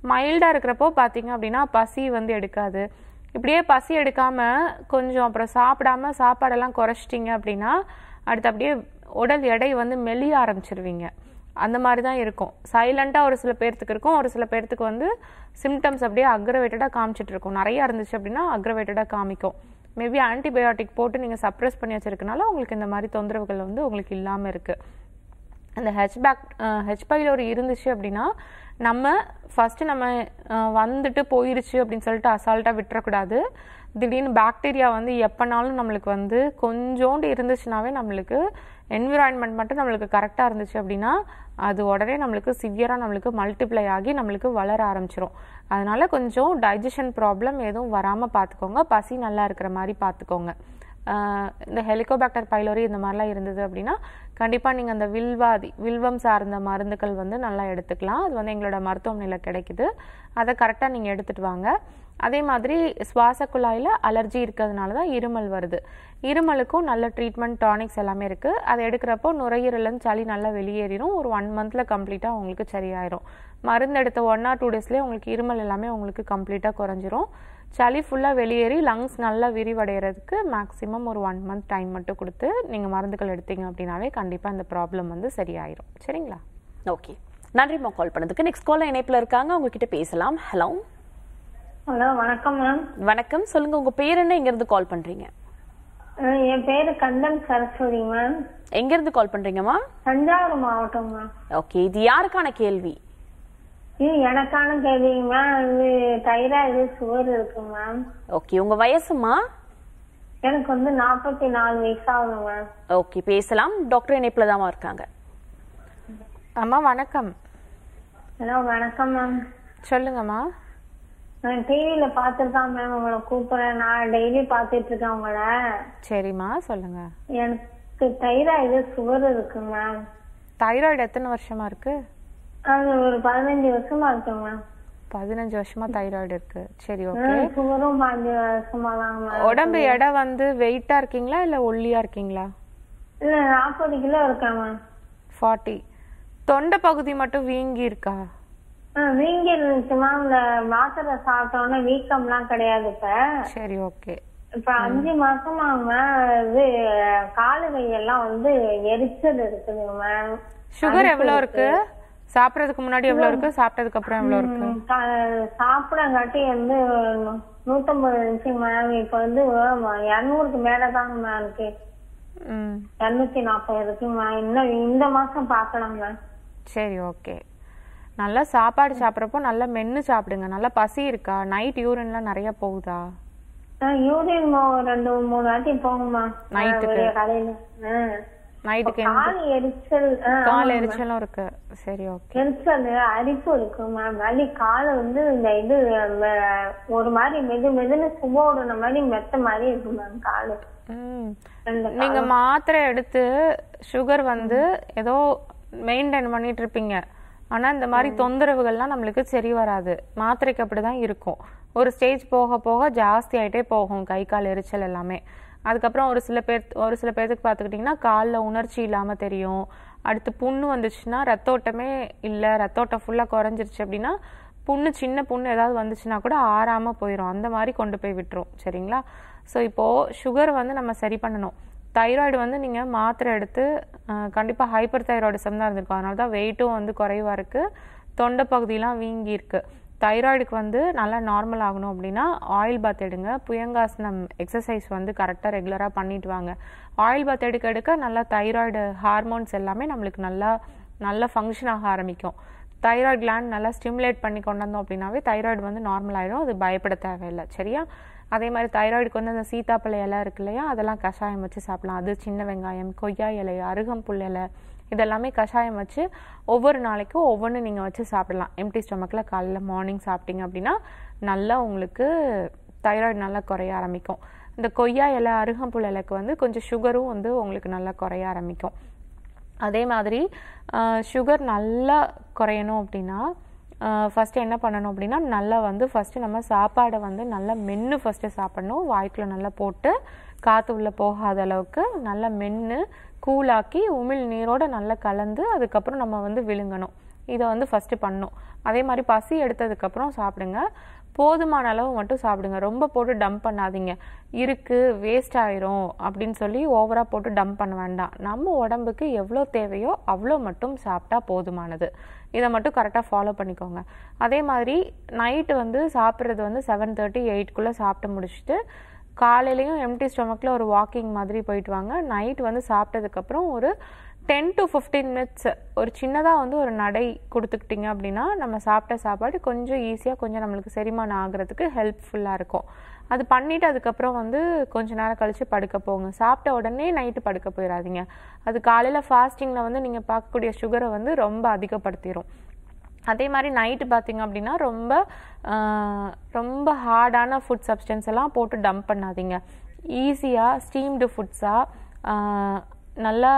மைல்டாக இருக்கிறப்போ பார்த்தீங்க அப்படின்னா பசி வந்து எடுக்காது இப்படியே பசி எடுக்காம கொஞ்சம் அப்புறம் சாப்பிடாம சாப்பாடெல்லாம் குறைச்சிட்டிங்க அப்படின்னா அடுத்து அப்படியே உடல் எடை வந்து மெலிய ஆரம்பிச்சிருவீங்க அந்த மாதிரி தான் இருக்கும் சைலண்ட்டாக ஒரு சில பேர்த்துக்கு இருக்கும் ஒரு சில பேர்த்துக்கு வந்து சிம்டம்ஸ் அப்படியே அக்ரவேட்டடாக காமிச்சிட்டு இருக்கும் நிறைய இருந்துச்சு அப்படின்னா அக்ரவேட்டடாக காமிக்கும் மேபி ஆன்டிபயோட்டிக் போட்டு நீங்கள் சப்ரஸ் பண்ணி வச்சிருக்கனால உங்களுக்கு இந்த மாதிரி தொந்தரவுகள் வந்து உங்களுக்கு இல்லாமல் இருக்குது அந்த ஹெச்பேக் ஹெச் பைலோரி இருந்துச்சு அப்படின்னா நம்ம ஃபஸ்ட்டு நம்ம அஹ், வந்துட்டு போயிருச்சு அப்படின்னு சொல்லிட்டு அசால்ட்டாக விட்டுறக்கூடாது திடீர்னு பாக்டீரியா வந்து எப்போனாலும் நம்மளுக்கு வந்து கொஞ்சோண்டு இருந்துச்சுனாவே நம்மளுக்கு என்விரான்மெண்ட் மட்டும் நம்மளுக்கு கரெக்டாக இருந்துச்சு அப்படின்னா அது உடனே நம்மளுக்கு சிவியராக நம்மளுக்கு மல்டிப்ளை ஆகி நம்மளுக்கு வளர ஆரம்பிச்சிரும் அதனால கொஞ்சம் டைஜஷன் ப்ராப்ளம் எதுவும் வராமல் பார்த்துக்கோங்க பசி நல்லா இருக்கிற மாதிரி பார்த்துக்கோங்க ஆஹ் இந்த ஹெலிகோபாக்டர் பைலோரி இந்த மாதிரிலாம் இருந்தது அப்படின்னா கண்டிப்பாக நீங்கள் அந்த வில்வாதி வில்வம் சார்ந்த மருந்துகள் வந்து நல்லா எடுத்துக்கலாம் அது வந்து எங்களோட மருத்துவமனையில் கிடைக்குது அதை கரெக்டாக நீங்கள் எடுத்துகிட்டு வாங்க அதே மாதிரி சுவாச குழாயில் அலர்ஜி இருக்கிறதுனால தான் இருமல் வருது இருமலுக்கும் நல்ல ட்ரீட்மெண்ட் டானிக்ஸ் எல்லாமே இருக்குது அதை எடுக்கிறப்போ நுரையீரலேருந்து சளி நல்லா வெளியேறிடும் ஒரு ஒன் மந்தில் கம்ப்ளீட்டாக உங்களுக்கு சரியாயிரும் மருந்து எடுத்த ஒன் ஆர் டூ டேஸ்லேயே உங்களுக்கு இருமல் எல்லாமே உங்களுக்கு கம்ப்ளீட்டாக குறைஞ்சிரும் சளி ஃபுல்லாக வெளியேறி லங்ஸ் நல்லா விரிவடைகிறதுக்கு மேக்ஸிமம் ஒரு ஒன் மந்த் டைம் மட்டும் கொடுத்து நீங்கள் மருந்துகள் எடுத்தீங்க அப்படின்னாவே கண்டிப்பாக இந்த ப்ராப்ளம் வந்து சரியாயிரும் சரிங்களா ஓகே நன்றிம்மா கால் பண்ணதுக்கு நெக்ஸ்ட் கால் இணைப்புல இருக்காங்க உங்ககிட்ட பேசலாம் ஹலோ ஹலோ வணக்கம் மேம் வணக்கம் சொல்லுங்க உங்க பேர் என்ன எங்க இருந்து கால் பண்றீங்க அஹ் என் பேரு கந்தன் சரஸ்வதி மேம் எங்க இருந்து கால் பண்றீங்கம்மா தஞ்சாவூர் மாவட்டம் மேம் ஓகே இது யாருக்கான கேள்வி இது எனக்கான கேள்விங்க மேம் இது தைராய்டு சுகர் இருக்கு மேம் ஓகே உங்க வயசுமா எனக்கு வந்து நாற்பத்தி நாலு வயசாகுது மேம் ஓகே பேசலாம் டாக்டர் இணைப்புல தான் இருக்காங்க அம்மா வணக்கம் ஹலோ வணக்கம் மேம் சொல்லுங்கம்மா நான் டிவியில பார்த்துட்டு தான் மேம் உங்களை கூப்பிடுறேன் நான் டெய்லி பார்த்துட்டு இருக்கேன் உங்களை சரிம்மா சொல்லுங்க எனக்கு தைராய்டு சுகர் இருக்கு மேம் தைராய்டு எத்தனை வருஷமா இருக்கு அது ஒரு பதினஞ்சு வருஷமா இருக்கு மேம் பதினஞ்சு வருஷமா தைராய்டு இருக்கு சரி ஓகே சுகரும் பதினஞ்சு வருஷமா தான் மேம் உடம்பு எடை வந்து வெயிட்டா இருக்கீங்களா இல்ல ஒல்லியா இருக்கீங்களா இல்ல நாற்பது கிலோ இருக்கேன் மேம் ஃபார்ட்டி தொண்டை பகுதி மட்டும் வீங்கி இருக்கா ஆ, வீங்கி இருந்துச்சு மேம் இந்த மாத்திரை சாப்பிட்டோன்னே வீக்கம்லாம் கிடையாது இப்ப சரி ஓகே இப்ப அஞ்சு மாசமா மேம் இது காலு கையெல்லாம் வந்து எரிச்சல் இருக்குதுங்க மேம் சுகர் எவ்வளவு இருக்கு சாப்பிடறதுக்கு முன்னாடி எவ்வளவு இருக்கு சாப்பிட்டதுக்கு அப்புறம் எவ்வளவு இருக்கு ம், கா- சாப்பிடங்காட்டி வந்து நூத்தம்பது இருந்துச்சு மேம் இப்ப வந்து இருநூறுக்கு மேலதாங்க மேம் இருக்கு ம் இருநூத்தி நாற்பது இருக்கு மேம் இன்னும் இந்த மாசம் பாக்கலாம் மேம் சரி ஓகே நல்லா சாப்பாடு சாப்பிட்றப்போ நல்லா மென்னு சாப்பிடுங்க நல்லா பசி இருக்கா நைட் யூரின்லாம் நிறைய போகுதா யூரின் ரெண்டு மூணு வாட்டி போகுமா நைட்டுக்கு? வெளிய கடையில ஆ. நைட்டுக்கு எந்த கால் எரிச்சல் ஆ, கால் எரிச்சலும் இருக்கு சரி ஓகே எரிச்சல் அரிப்பு இருக்கு மேம் வலி கால வந்து இந்த இது ம- ஒரு மாதிரி மெது மெதுன்னு சுவோடுன மாதிரி மெத்த மாதிரி இருக்கு மேம் காலு ம் ரெண்டு நீங்க மாத்திரை எடுத்து சுகர் வந்து ஏதோ மெயின்டைன் பண்ணிட்டு இருப்பீங்க ஆனா இந்த மாதிரி தொந்தரவுகள்லாம் நம்மளுக்கு சரி வராது மாத்திரைக்கு அப்படிதான் இருக்கும் ஒரு ஸ்டேஜ் போக போக ஜாஸ்தி ஆயிட்டே போகும் கை கால் எரிச்சல் எல்லாமே அதுக்கப்புறம் ஒரு சில பேர் ஒரு சில பேர்த்துக்கு பார்த்துக்கிட்டிங்கன்னா காலில் உணர்ச்சி இல்லாமல் தெரியும் அடுத்து புண்ணு வந்துச்சுன்னா ரத்தோட்டமே இல்லை ரத்தோட்டம் ஃபுல்லாக குறைஞ்சிருச்சு அப்படின்னா புண்ணு சின்ன புண்ணு ஏதாவது வந்துச்சுன்னா கூட ஆறாமல் போயிடும் அந்த மாதிரி கொண்டு போய் விட்டுரும் சரிங்களா ஸோ இப்போது சுகர் வந்து நம்ம சரி பண்ணணும் தைராய்டு வந்து நீங்கள் மாத்திரை எடுத்து கண்டிப்பாக ஹைப்பர் தைராய்டிசம் தான் இருந்திருக்கும் அதனால தான் வெயிட்டும் வந்து குறைவாக இருக்குது தொண்டை பகுதியெலாம் வீங்கி இருக்கு தைராய்டுக்கு வந்து நல்லா நார்மல் ஆகணும் அப்படின்னா ஆயில் பாத் எடுங்க புயங்காசனம் எக்ஸசைஸ் வந்து கரெக்டாக ரெகுலராக பண்ணிட்டு வாங்க ஆயில் பாத் எடுக்க எடுக்க நல்லா தைராய்டு ஹார்மோன்ஸ் எல்லாமே நம்மளுக்கு நல்லா நல்லா ஃபங்க்ஷன் ஆக ஆரம்பிக்கும் தைராய்டு கிளாண்ட் நல்லா ஸ்டிமுலேட் பண்ணி கொண்டு வந்தோம் அப்படின்னாவே தைராய்டு வந்து நார்மல் ஆயிடும் அது பயப்பட தேவையில்லை சரியா அதே மாதிரி தைராய்டுக்கு வந்து அந்த சீத்தாப்பழ இலை இருக்கு இல்லையா அதெல்லாம் கஷாயம் வச்சு சாப்பிடலாம் அது சின்ன வெங்காயம் கொய்யா இலை அருகம்புல் இலை இதெல்லாமே கஷாயம் வச்சு ஒவ்வொரு நாளைக்கும் ஒவ்வொன்று நீங்கள் வச்சு சாப்பிடலாம் எம்டி ஸ்டொமக்கில் காலைல மார்னிங் சாப்பிட்டீங்க அப்படின்னா நல்லா உங்களுக்கு தைராய்டு நல்லா குறைய ஆரம்பிக்கும் இந்த கொய்யா இலை அருகம்புல் இலைக்கு வந்து கொஞ்சம் சுகரும் வந்து உங்களுக்கு நல்லா குறைய ஆரம்பிக்கும் அதே மாதிரி சுகர் நல்லா குறையணும் அப்படின்னா ஃபஸ்ட்டு என்ன பண்ணணும் அப்படின்னா நல்லா வந்து ஃபஸ்ட்டு நம்ம சாப்பாடை வந்து நல்லா மென்று ஃபஸ்ட்டு சாப்பிடணும் வாய்க்குள்ள நல்லா போட்டு காற்று உள்ளே போகாத அளவுக்கு நல்லா மென்று கூலாக்கி உமிழ் நீரோட நல்லா கலந்து அதுக்கப்புறம் நம்ம வந்து விழுங்கணும் இதை வந்து ஃபஸ்ட்டு பண்ணும் அதே மாதிரி பசி எடுத்ததுக்கப்புறம் சாப்பிடுங்க போதுமான அளவு மட்டும் சாப்பிடுங்க ரொம்ப போட்டு டம்ப் பண்ணாதீங்க இருக்கு வேஸ்ட் ஆயிரும் அப்படின்னு சொல்லி ஓவராக போட்டு டம்ப் பண்ண வேண்டாம் நம்ம உடம்புக்கு எவ்வளோ தேவையோ அவ்வளோ மட்டும் சாப்பிட்டா போதுமானது இதை மட்டும் கரெக்டாக ஃபாலோ பண்ணிக்கோங்க அதே மாதிரி நைட்டு வந்து சாப்பிட்றது வந்து செவன் தேர்ட்டி எயிட்குள்ளே சாப்பிட்டு முடிச்சுட்டு காலையிலையும் எம்டி ஸ்டொமக்கில் ஒரு வாக்கிங் மாதிரி போயிட்டு வாங்க நைட் வந்து சாப்பிட்டதுக்கப்புறம் ஒரு டென் டு ஃபிஃப்டீன் மினிட்ஸ் ஒரு சின்னதாக வந்து ஒரு நடை கொடுத்துக்கிட்டிங்க அப்படின்னா நம்ம சாப்பிட்ட சாப்பாடு கொஞ்சம் ஈஸியாக கொஞ்சம் நம்மளுக்கு செரிமானம் ஆகிறதுக்கு ஹெல்ப்ஃபுல்லாக இருக்கும் அது பண்ணிவிட்டு அதுக்கப்புறம் வந்து கொஞ்ச நேரம் கழித்து படுக்க போங்க சாப்பிட்ட உடனே நைட்டு படுக்க போயிடாதீங்க அது காலையில் ஃபாஸ்டிங்கில் வந்து நீங்கள் பார்க்கக்கூடிய சுகரை வந்து ரொம்ப அதிகப்படுத்திடும் அதே மாதிரி நைட்டு பார்த்தீங்க அப்படின்னா ரொம்ப ஆஹ், ரொம்ப ஹார்டான ஃபுட் சப்ஸ்டன்ஸ் எல்லாம் போட்டு டம்ப் பண்ணாதீங்க ஈஸியாக ஸ்டீம்டு ஃபுட்ஸாக நல்லா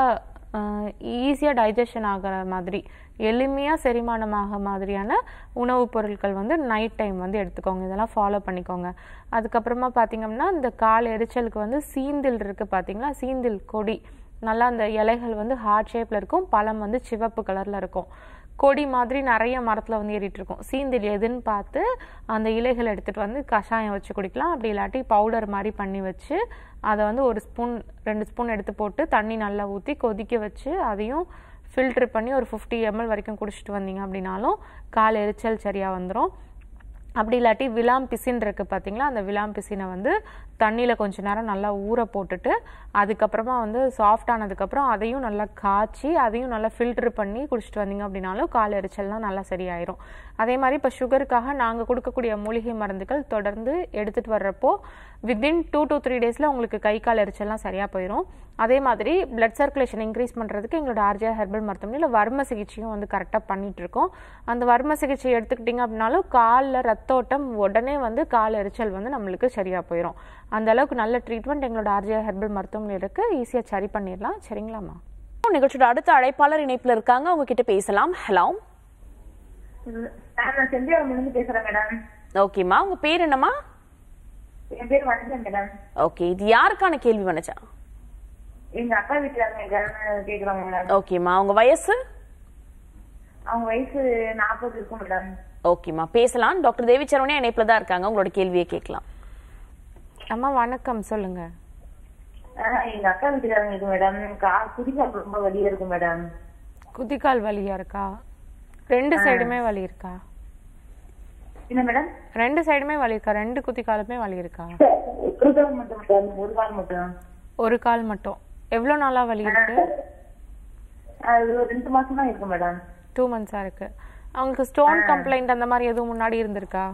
ஈஸியாக டைஜஷன் ஆகிற மாதிரி எளிமையாக செரிமானமாக மாதிரியான உணவுப் பொருட்கள் வந்து நைட் டைம் வந்து எடுத்துக்கோங்க இதெல்லாம் ஃபாலோ பண்ணிக்கோங்க அதுக்கப்புறமா பார்த்தீங்கன்னா இந்த கால் எரிச்சலுக்கு வந்து சீந்தில் இருக்குது பார்த்தீங்களா சீந்தில் கொடி நல்லா அந்த இலைகள் வந்து ஹார்ட் ஷேப்பில் இருக்கும் பழம் வந்து சிவப்பு கலரில் இருக்கும் கொடி மாதிரி நிறைய மரத்தில் வந்து ஏறிட்டு இருக்கும் சீந்தில் எதுன்னு பார்த்து அந்த இலைகள் எடுத்துகிட்டு வந்து கஷாயம் வச்சு குடிக்கலாம் அப்படி இல்லாட்டி பவுடர் மாதிரி பண்ணி வச்சு அதை வந்து ஒரு ஸ்பூன் ரெண்டு ஸ்பூன் எடுத்து போட்டு தண்ணி நல்லா ஊற்றி கொதிக்க வச்சு அதையும் ஃபில்டர் பண்ணி ஒரு ஃபிஃப்டி எம்எல் வரைக்கும் குடிச்சிட்டு வந்தீங்க அப்படின்னாலும் கால் எரிச்சல் சரியாக வந்துடும் அப்படி இல்லாட்டி விலாம் பிசின் இருக்கு பார்த்தீங்களா அந்த விலாம் பிசினை வந்து தண்ணியில் கொஞ்ச நேரம் நல்லா ஊற போட்டுட்டு அதுக்கப்புறமா வந்து சாஃப்ட் ஆனதுக்கப்புறம் அதையும் நல்லா காய்ச்சி அதையும் நல்லா ஃபில்டர் பண்ணி குடிச்சிட்டு வந்தீங்க அப்படின்னாலும் கால் எரிச்சல்லாம் நல்லா சரியாயிரும் அதே மாதிரி இப்போ சுகருக்காக நாங்கள் கொடுக்கக்கூடிய மூலிகை மருந்துகள் தொடர்ந்து எடுத்துகிட்டு வர்றப்போ வித்தின் டூ to த்ரீ டேஸில் உங்களுக்கு கை கால் எரிச்சல்லாம் சரியாக போயிடும் அதே மாதிரி பிளட் சர்க்குலேஷன் இன்க்ரீஸ் பண்ணுறதுக்கு எங்களோட ஆர்ஜிஆ ஹெர்பல் மருத்துவமனையில் வர்ம சிகிச்சையும் வந்து கரெக்டாக பண்ணிட்டு இருக்கோம் அந்த வர்ம சிகிச்சை எடுத்துக்கிட்டிங்க அப்படின்னாலும் காலில் ரத்தோட்டம் உடனே வந்து கால் எரிச்சல் வந்து நம்மளுக்கு சரியாக போயிடும் அந்த அளவுக்கு நல்ல ட்ரீட்மெண்ட் எங்களோட ஆர்ஜிஆ ஹெர்பல் மருத்துவமனையில் இருக்குது ஈஸியாக சரி பண்ணிடலாம் சரிங்களாம்மா நிகழ்ச்சியோட அடுத்த அழைப்பாளர் இணைப்புல இருக்காங்க அவங்க கிட்ட பேசலாம் ஹலோ நான் செந்தியாவில இருந்து பேசுறேன் மேடம் ஓகேம்மா உங்க பேர் என்னம்மா என் பேர் வனிதா மேடம் ஓகே இது யாருக்கான கேள்வி வனச்சா எங்க அக்கா வீட்டுல கேக்குறாங்க மேடம் ஓகேம்மா உங்க வயசு அவங்க வயசு நாற்பது இருக்கும் மேடம் ஓகேம்மா பேசலாம் டாக்டர் தேவி சரவணே இணைப்புல தான் இருக்காங்க உங்களோட கேள்வியை கேட்கலாம் அம்மா வணக்கம் சொல்லுங்கள் ஆஹ் எங்க அக்கா வீட்டுக்காரங்க இருக்கு மேடம் கா குதிக்கால் ரொம்ப வலியா இருக்கு மேடம் குதிக்கால் வலியா இருக்கா ரெண்டு சைடுமே வலி இருக்கா என்ன மேடம் ரெண்டு சைடுமே வலி இருக்கா ரெண்டு குதிக்காலுமே வலி இருக்கா ஒரு கால் மட்டும் மேடம் ஒரு கால் மட்டும் ஒரு கால் மட்டும் எவ்வளோ நாளா வலி இருக்கு அது ஒரு ரெண்டு மாசம் தான் இருக்கு மேடம் டூ மந்த்ஸா இருக்கு அவங்களுக்கு ஸ்டோன் கம்ப்ளைண்ட் அந்த மாதிரி எதுவும் முன்னாடி இருந்திருக்கா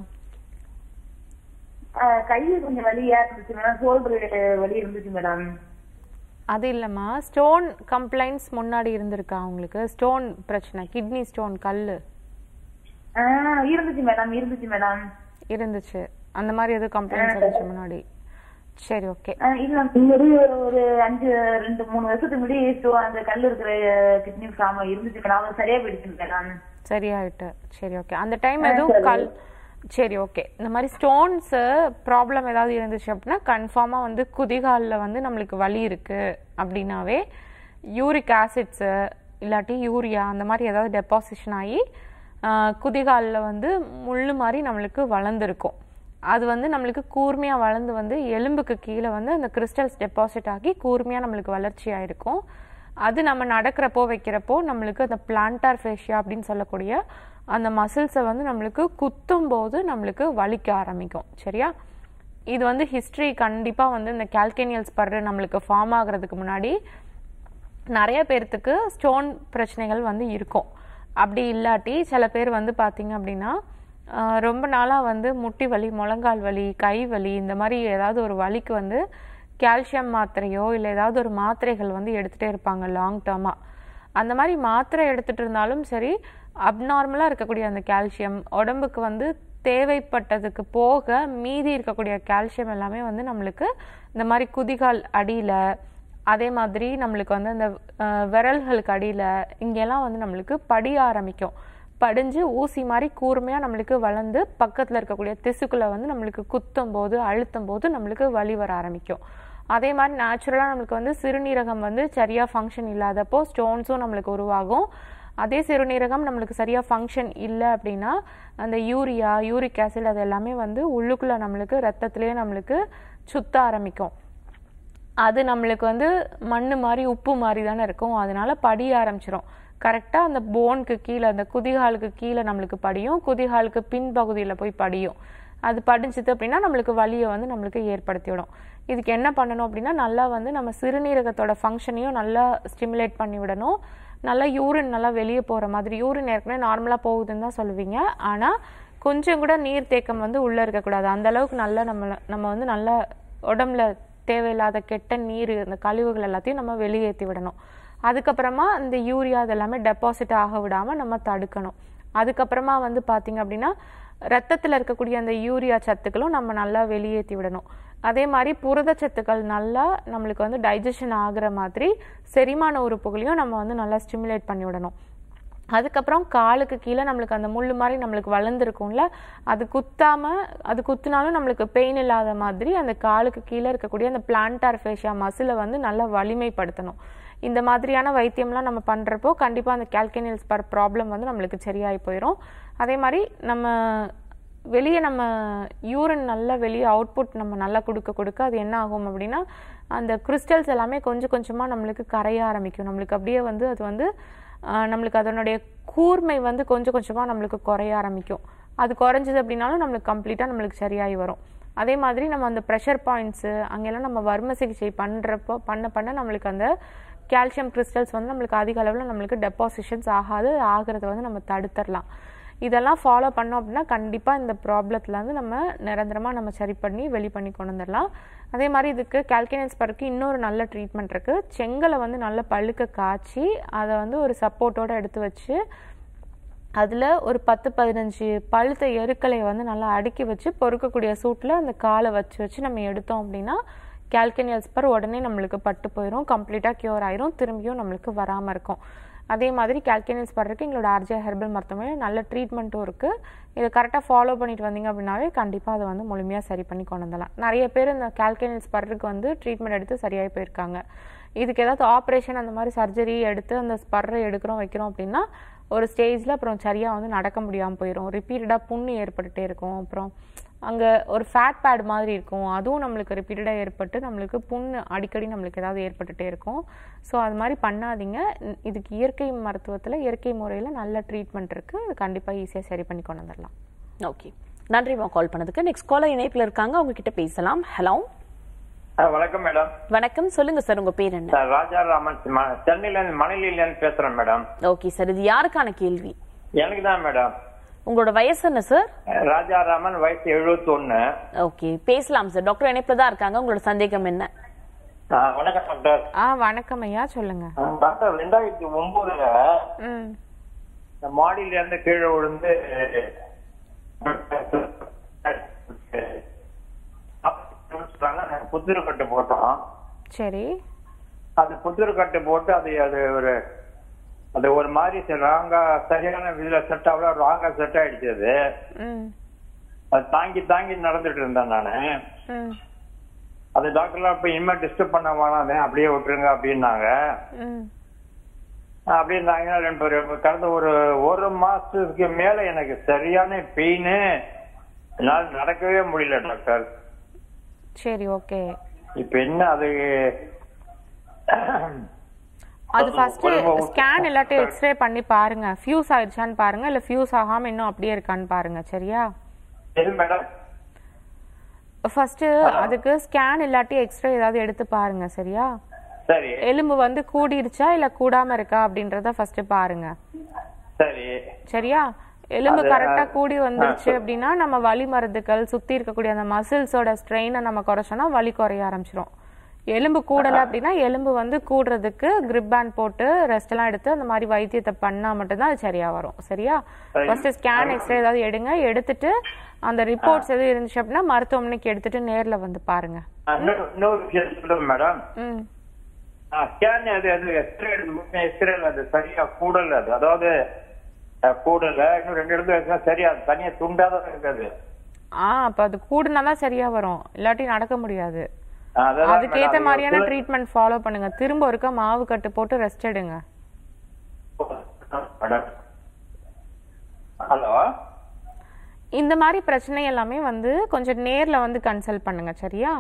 ஆஹ் கை கொஞ்சம் வலியா இருந்துச்சு மேடம் ஷோல்டர் வலி இருந்துச்சு மேடம் அது இல்லைம்மா ஸ்டோன் கம்ப்ளைண்ட்ஸ் முன்னாடி இருந்திருக்கா அவங்களுக்கு ஸ்டோன் பிரச்சனை கிட்னி ஸ்டோன் கல் ஆஹ் இருந்துச்சு மேடம் இருந்துச்சு மேடம் இருந்துச்சு அந்த மாதிரி எதுவும் கம்ப்ளைண்ட்ஸ் இருந்துச்சு முன்னாடி சரி ஓகே ஆஹ் இல்ல முன்னாடி ஒரு ஒரு அஞ்சு ரெண்டு மூணு வருஷத்துக்கு முன்னாடி ஸ்டோ- அந்த கல் இருக்கிற கிட்னி ஃபார்ம் இருந்துச்சு மேடம் அது சரியா போயிடுச்சு மேடம் சரியாயிட்டு சரி ஓகே அந்த டைம் எதுவும் கல் சரி ஓகே இந்த மாதிரி ஸ்டோன்ஸ் ப்ராப்ளம் ஏதாவது இருந்துச்சு அப்படின்னா கன்ஃபார்மாக வந்து குதிகாலில் வந்து நம்மளுக்கு வலி இருக்கு அப்படின்னாவே யூரிக் ஆசிட்ஸு இல்லாட்டி யூரியா அந்த மாதிரி ஏதாவது டெபாசிஷன் ஆகி குதிகாலில் வந்து முள்ளு மாதிரி நம்மளுக்கு வளர்ந்துருக்கும் அது வந்து நம்மளுக்கு கூர்மையாக வளர்ந்து வந்து எலும்புக்கு கீழே வந்து அந்த கிறிஸ்டல்ஸ் டெபாசிட் ஆகி கூர்மையாக நம்மளுக்கு வளர்ச்சி ஆயிருக்கும் அது நம்ம நடக்கிறப்போ வைக்கிறப்போ நம்மளுக்கு அந்த பிளான்டார் ஃபேஷியா அப்படின்னு சொல்லக்கூடிய அந்த மசில்ஸை வந்து நம்மளுக்கு குத்தும் போது நம்மளுக்கு வலிக்க ஆரம்பிக்கும் சரியா இது வந்து ஹிஸ்ட்ரி கண்டிப்பாக வந்து இந்த கால்கேனியல்ஸ் பர்ரு நம்மளுக்கு ஃபார்ம் ஆகுறதுக்கு முன்னாடி நிறைய பேர்த்துக்கு ஸ்டோன் பிரச்சனைகள் வந்து இருக்கும் அப்படி இல்லாட்டி சில பேர் வந்து பார்த்தீங்க அப்படின்னா ஆஹ் ரொம்ப நாளாக வந்து முட்டி வலி முழங்கால் வலி கை வலி இந்த மாதிரி ஏதாவது ஒரு வலிக்கு வந்து கால்சியம் மாத்திரையோ இல்லை ஏதாவது ஒரு மாத்திரைகள் வந்து எடுத்துகிட்டே இருப்பாங்க லாங் டேர்மாக அந்த மாதிரி மாத்திரை எடுத்துகிட்டு இருந்தாலும் சரி அப்நார்மலாக இருக்கக்கூடிய அந்த கால்சியம் உடம்புக்கு வந்து தேவைப்பட்டதுக்கு போக மீதி இருக்கக்கூடிய கால்சியம் எல்லாமே வந்து நம்மளுக்கு இந்த மாதிரி குதிகால் அடியில் அதே மாதிரி நம்மளுக்கு வந்து அந்த அஹ், விரல்களுக்கு அடியில் இங்கெல்லாம் வந்து நம்மளுக்கு படிய ஆரம்பிக்கும் படிஞ்சு ஊசி மாதிரி கூர்மையாக நம்மளுக்கு வளர்ந்து பக்கத்தில் இருக்கக்கூடிய திசுக்களை வந்து நம்மளுக்கு குத்தும் போது அழுத்தும் போது நம்மளுக்கு வலி வர ஆரம்பிக்கும் அதே மாதிரி நேச்சுரலாக நம்மளுக்கு வந்து சிறுநீரகம் வந்து சரியாக ஃபங்க்ஷன் இல்லாதப்போ ஸ்டோன்ஸும் நம்மளுக்கு உருவாகும் அதே சிறுநீரகம் நம்மளுக்கு சரியாக ஃபங்க்ஷன் இல்லை அப்படின்னா அந்த யூரியா யூரிக் ஆசிட் அது எல்லாமே வந்து உள்ளுக்குள்ளே நம்மளுக்கு ரத்தத்திலேயே நம்மளுக்கு சுத்த ஆரம்பிக்கும் அது நம்மளுக்கு வந்து மண்ணு மாதிரி உப்பு மாதிரி தானே இருக்கும் அதனால படிய ஆரம்பிச்சிரும் கரெக்டாக அந்த போனுக்கு கீழே அந்த குதிகாலுக்கு கீழே நம்மளுக்கு படியும் குதிகாலுக்கு பின்பகுதியில் போய் படியும் அது படிஞ்சுது அப்படின்னா நம்மளுக்கு வலியை வந்து நம்மளுக்கு ஏற்படுத்தி விடும் இதுக்கு என்ன பண்ணணும் அப்படின்னா நல்லா வந்து நம்ம சிறுநீரகத்தோட ஃபங்க்ஷனையும் நல்லா ஸ்டிமுலேட் பண்ணி விடணும் நல்லா யூரின் நல்லா வெளியே போகிற மாதிரி யூரின் ஏற்கனவே நார்மலாக போகுதுன்னு தான் சொல்லுவீங்க ஆனால் கொஞ்சம் கூட நீர் தேக்கம் வந்து உள்ளே இருக்கக்கூடாது அந்த அளவுக்கு நல்லா நம்ம நம்ம வந்து நல்லா உடம்புல தேவையில்லாத கெட்ட நீர் இந்த கழிவுகள் எல்லாத்தையும் நம்ம வெளியேற்றி விடணும் அதுக்கப்புறமா இந்த யூரியா இதெல்லாமே டெபாசிட் ஆக விடாமல் நம்ம தடுக்கணும் அதுக்கப்புறமா வந்து பார்த்தீங்க அப்படின்னா ரத்தத்தில் இருக்கக்கூடிய அந்த யூரியா சத்துக்களும் நம்ம நல்லா வெளியேற்றி விடணும் அதே மாதிரி புரதச்சத்துக்கள் நல்லா நம்மளுக்கு வந்து டைஜஷன் ஆகுற மாதிரி செரிமான உறுப்புகளையும் நம்ம வந்து நல்லா ஸ்டிமுலேட் பண்ணி விடணும் அதுக்கப்புறம் காலுக்கு கீழே நம்மளுக்கு அந்த முள்ளு மாதிரி நம்மளுக்கு வளர்ந்துருக்கும்ல அது குத்தாம அது குத்துனாலும் நம்மளுக்கு பெயின் இல்லாத மாதிரி அந்த காலுக்கு கீழே இருக்கக்கூடிய அந்த பிளான்டார் ஃபேஷியா மசிலை வந்து நல்லா வலிமைப்படுத்தணும் இந்த மாதிரியான வைத்தியம்லாம் நம்ம பண்ணுறப்போ கண்டிப்பாக அந்த கேல்கேனியல்ஸ் பர் ப்ராப்ளம் வந்து நம்மளுக்கு சரியாகி போயிடும் அதே மாதிரி நம்ம வெளியே நம்ம யூரின் நல்லா வெளியே அவுட்புட் நம்ம நல்லா கொடுக்க கொடுக்க அது என்ன ஆகும் அப்படின்னா அந்த கிறிஸ்டல்ஸ் எல்லாமே கொஞ்சம் கொஞ்சமாக நம்மளுக்கு கரைய ஆரம்பிக்கும் நம்மளுக்கு அப்படியே வந்து அது வந்து ஆஹ், நம்மளுக்கு அதனுடைய கூர்மை வந்து கொஞ்சம் கொஞ்சமாக நம்மளுக்கு குறைய ஆரம்பிக்கும் அது குறைஞ்சது அப்படின்னாலும் நம்மளுக்கு கம்ப்ளீட்டாக நம்மளுக்கு சரியாகி வரும் அதே மாதிரி நம்ம அந்த ப்ரெஷர் பாயிண்ட்ஸு அங்கெல்லாம் நம்ம வர்ம சிகிச்சை பண்ணுறப்போ பண்ண பண்ண நம்மளுக்கு அந்த கால்சியம் கிறிஸ்டல்ஸ் வந்து நம்மளுக்கு அதிக அளவில் நம்மளுக்கு டெபாசிஷன்ஸ் ஆகாது ஆகிறத வந்து நம்ம தடுத்துடலாம் இதெல்லாம் ஃபாலோ பண்ணோம் அப்படின்னா கண்டிப்பாக இந்த ப்ராப்ளத்தில் வந்து நம்ம நிரந்தரமாக நம்ம சரி பண்ணி வெளி பண்ணி கொண்டு வந்துடலாம் அதே மாதிரி இதுக்கு கால்கினஸ் பருக்கு இன்னொரு நல்ல ட்ரீட்மெண்ட் இருக்குது செங்கலை வந்து நல்லா பழுக்க காய்ச்சி அதை வந்து ஒரு சப்போர்ட்டோடு எடுத்து வச்சு அதில் ஒரு பத்து பதினஞ்சு பழுத்த எருக்களை வந்து நல்லா அடுக்கி வச்சு பொறுக்கக்கூடிய சூட்டில் அந்த காலை வச்சு வச்சு நம்ம எடுத்தோம் அப்படின்னா கால்கனியல் ஸ்பர் உடனே நம்மளுக்கு பட்டு போயிடும் கம்ப்ளீட்டாக க்யூர் ஆயிரும் திரும்பியும் நம்மளுக்கு வராமல் இருக்கும் அதே மாதிரி கால்கனியல் ஸ்பர் இருக்குது எங்களோட ஆர்ஜே ஹெர்பல் மருத்துவமனையில் நல்ல ட்ரீட்மெண்ட்டும் இருக்குது இதை கரெக்டாக ஃபாலோ பண்ணிட்டு வந்தீங்க அப்படின்னாவே கண்டிப்பாக அதை வந்து முழுமையாக சரி பண்ணி கொண்டு வந்துடலாம் நிறைய பேர் இந்த கால்கனியல் ஸ்பர்ருக்கு வந்து ட்ரீட்மெண்ட் எடுத்து சரியாகி போயிருக்காங்க இதுக்கு ஏதாவது ஆப்ரேஷன் அந்த மாதிரி சர்ஜரி எடுத்து அந்த ஸ்பர்ரை எடுக்கிறோம் வைக்கிறோம் அப்படின்னா ஒரு ஸ்டேஜில் அப்புறம் சரியாக வந்து நடக்க முடியாமல் போயிடும் ரிப்பீட்டடாக புண்ணு ஏற்பட்டுட்டே இருக்கும் அப்புறம் அங்கே ஒரு ஃபேட் பேட் மாதிரி இருக்கும் அதுவும் நம்மளுக்கு ரிப்பீட்டடாக ஏற்பட்டு நம்மளுக்கு புண்ணு அடிக்கடி நம்மளுக்கு ஏதாவது ஏற்பட்டுட்டே இருக்கும் ஸோ அது மாதிரி பண்ணாதீங்க இ- இதுக்கு இயற்கை மருத்துவத்தில் இயற்கை முறையில் நல்ல ட்ரீட்மெண்ட் இருக்குது அது கண்டிப்பாக ஈஸியாக சரி பண்ணி கொண்டு வந்துடலாம் ஓகே நன்றிமா கால் பண்ணதுக்கு நெக்ஸ்ட் காலர் இணைப்புல இருக்காங்க அவங்க கிட்ட பேசலாம் ஹலோ ஆ, வணக்கம் மேடம் வணக்கம் சொல்லுங்க சார் உங்க பேர் என்ன சார் ராஜாராமன் ம- சென்னையில இருந்து மணலில இருந்து பேசுறேன் மேடம் ஓகே சார் இது யாருக்கான கேள்வி எனக்கு தான் மேடம் உங்களோட வயசு என்ன சார் ராஜாராமன் வயசு 71 ஓகே பேசலாம் சார் டாக்டர் இணைப்புல தான் இருக்காங்க உங்களோட சந்தேகம் என்ன ஆ, வணக்கம் டாக்டர் ஆ வணக்கம் ஐயா சொல்லுங்க ஆ, டாக்டர் ரெண்டாயிரத்தி ஒன்பதுல ம் இந்த மாடியில இருந்து கீழே விழுந்து புத்திர கட்டு போட்டோம் சரி அது புத்திர கட்டு போட்டு அது அது ஒரு அது ஒரு மாதிரி ராங்கா சரியான இதுல செட் ஆகல ராங்கா செட் ஆயிடுச்சு அது ம் அது தாங்கி தாங்கி நடந்துட்டு இருந்தேன் நானு ம் அது டாக்டர்லாம் இப்ப இனிமே டிஸ்டர்ப் பண்ண வேணாமே அப்படியே விட்டுருங்க அப்படின்னாங்க ம் அப்படின்னாங்க ரெண்டு பேரும் கடந்த ஒரு ஒரு மாசத்துக்கு மேல எனக்கு சரியான பெயின் என்னால நடக்கவே முடியல டாக்டர் சரி ஓகே இப்ப என்ன அது அது ஃபர்ஸ்ட் ஒரு- ஸ்கேன் இல்லாட்டி எக்ஸ்ரே பண்ணி பாருங்க ஃபியூஸ் ஆயிடுச்சான்னு பாருங்க இல்ல ஃபியூஸ் ஆகாம இன்னும் அப்படியே இருக்கான்னு பாருங்க சரியா எது மேடம் ஃபர்ஸ்ட் அதுக்கு ஸ்கேன் இல்லாட்டி எக்ஸ்ரே ஏதாவது எடுத்து பாருங்க சரியா சரி எலும்பு வந்து கூடிருச்சா இல்ல கூடாம இருக்கா அப்படின்றத ஃபர்ஸ்ட் பாருங்க சரி சரியா எலும்பு அது, கரெக்டா அஹ், கூடி வந்துருச்சு ஆ, அப்படின்னா நம்ம வலி மருந்துகள் சுத்தி இருக்கக்கூடிய அந்த மசில்ஸோட ஸ்ட்ரெயினை நம்ம குறைச்சோம்னா வலி குறைய ஆரம்பிச்சிரும் எலும்பு கூடல அப்படின்னா எலும்பு வந்து கூடுறதுக்கு கிரிப் பேண்ட் போட்டு ரெஸ்ட் எல்லாம் எடுத்து அந்த மாதிரி வைத்தியத்தை பண்ணா மட்டும்தான் அது சரியா வரும் சரியா சரி. ஃபர்ஸ்ட் ஸ்கேன் எக்ஸ்ரே ஏதாவது எடுங்க எடுத்துட்டு அந்த ரிப்போர்ட்ஸ் எதுவும் இருந்துச்சு அப்படின்னா மருத்துவமனைக்கு எடுத்துட்டு நேர்ல வந்து பாருங்க ஆ, இன்னொரு இன்னொரு விஷயம் சொல்லுங்க மேடம் ம் ஸ்கேன் அது அது எக்ஸ்ரே எக்ஸ்ரே அது சரியா கூடல அது அதாவது அஹ், கூடல இன்னும் ரெண்டு இடத்துல இருக்கா சரியா தனியா துண்டாதான் இருக்காது ஆ அப்ப அது கூடுனாதான் சரியா வரும் இல்லாட்டி நடக்க முடியாது ஆ, அதான் அதுக்கேத்த மேடம், மாதிரியான அது ட்ரீட்மெண்ட் ஃபாலோ பண்ணுங்க திரும்ப ஒருக்கா மாவு கட்டு போட்டு ரெஸ்ட் எடுங்க பண்ண ஹலோ இந்த மாதிரி பிரச்சனை எல்லாமே வந்து கொஞ்சம் நேரில் வந்து கன்சல்ட் பண்ணுங்க சரியா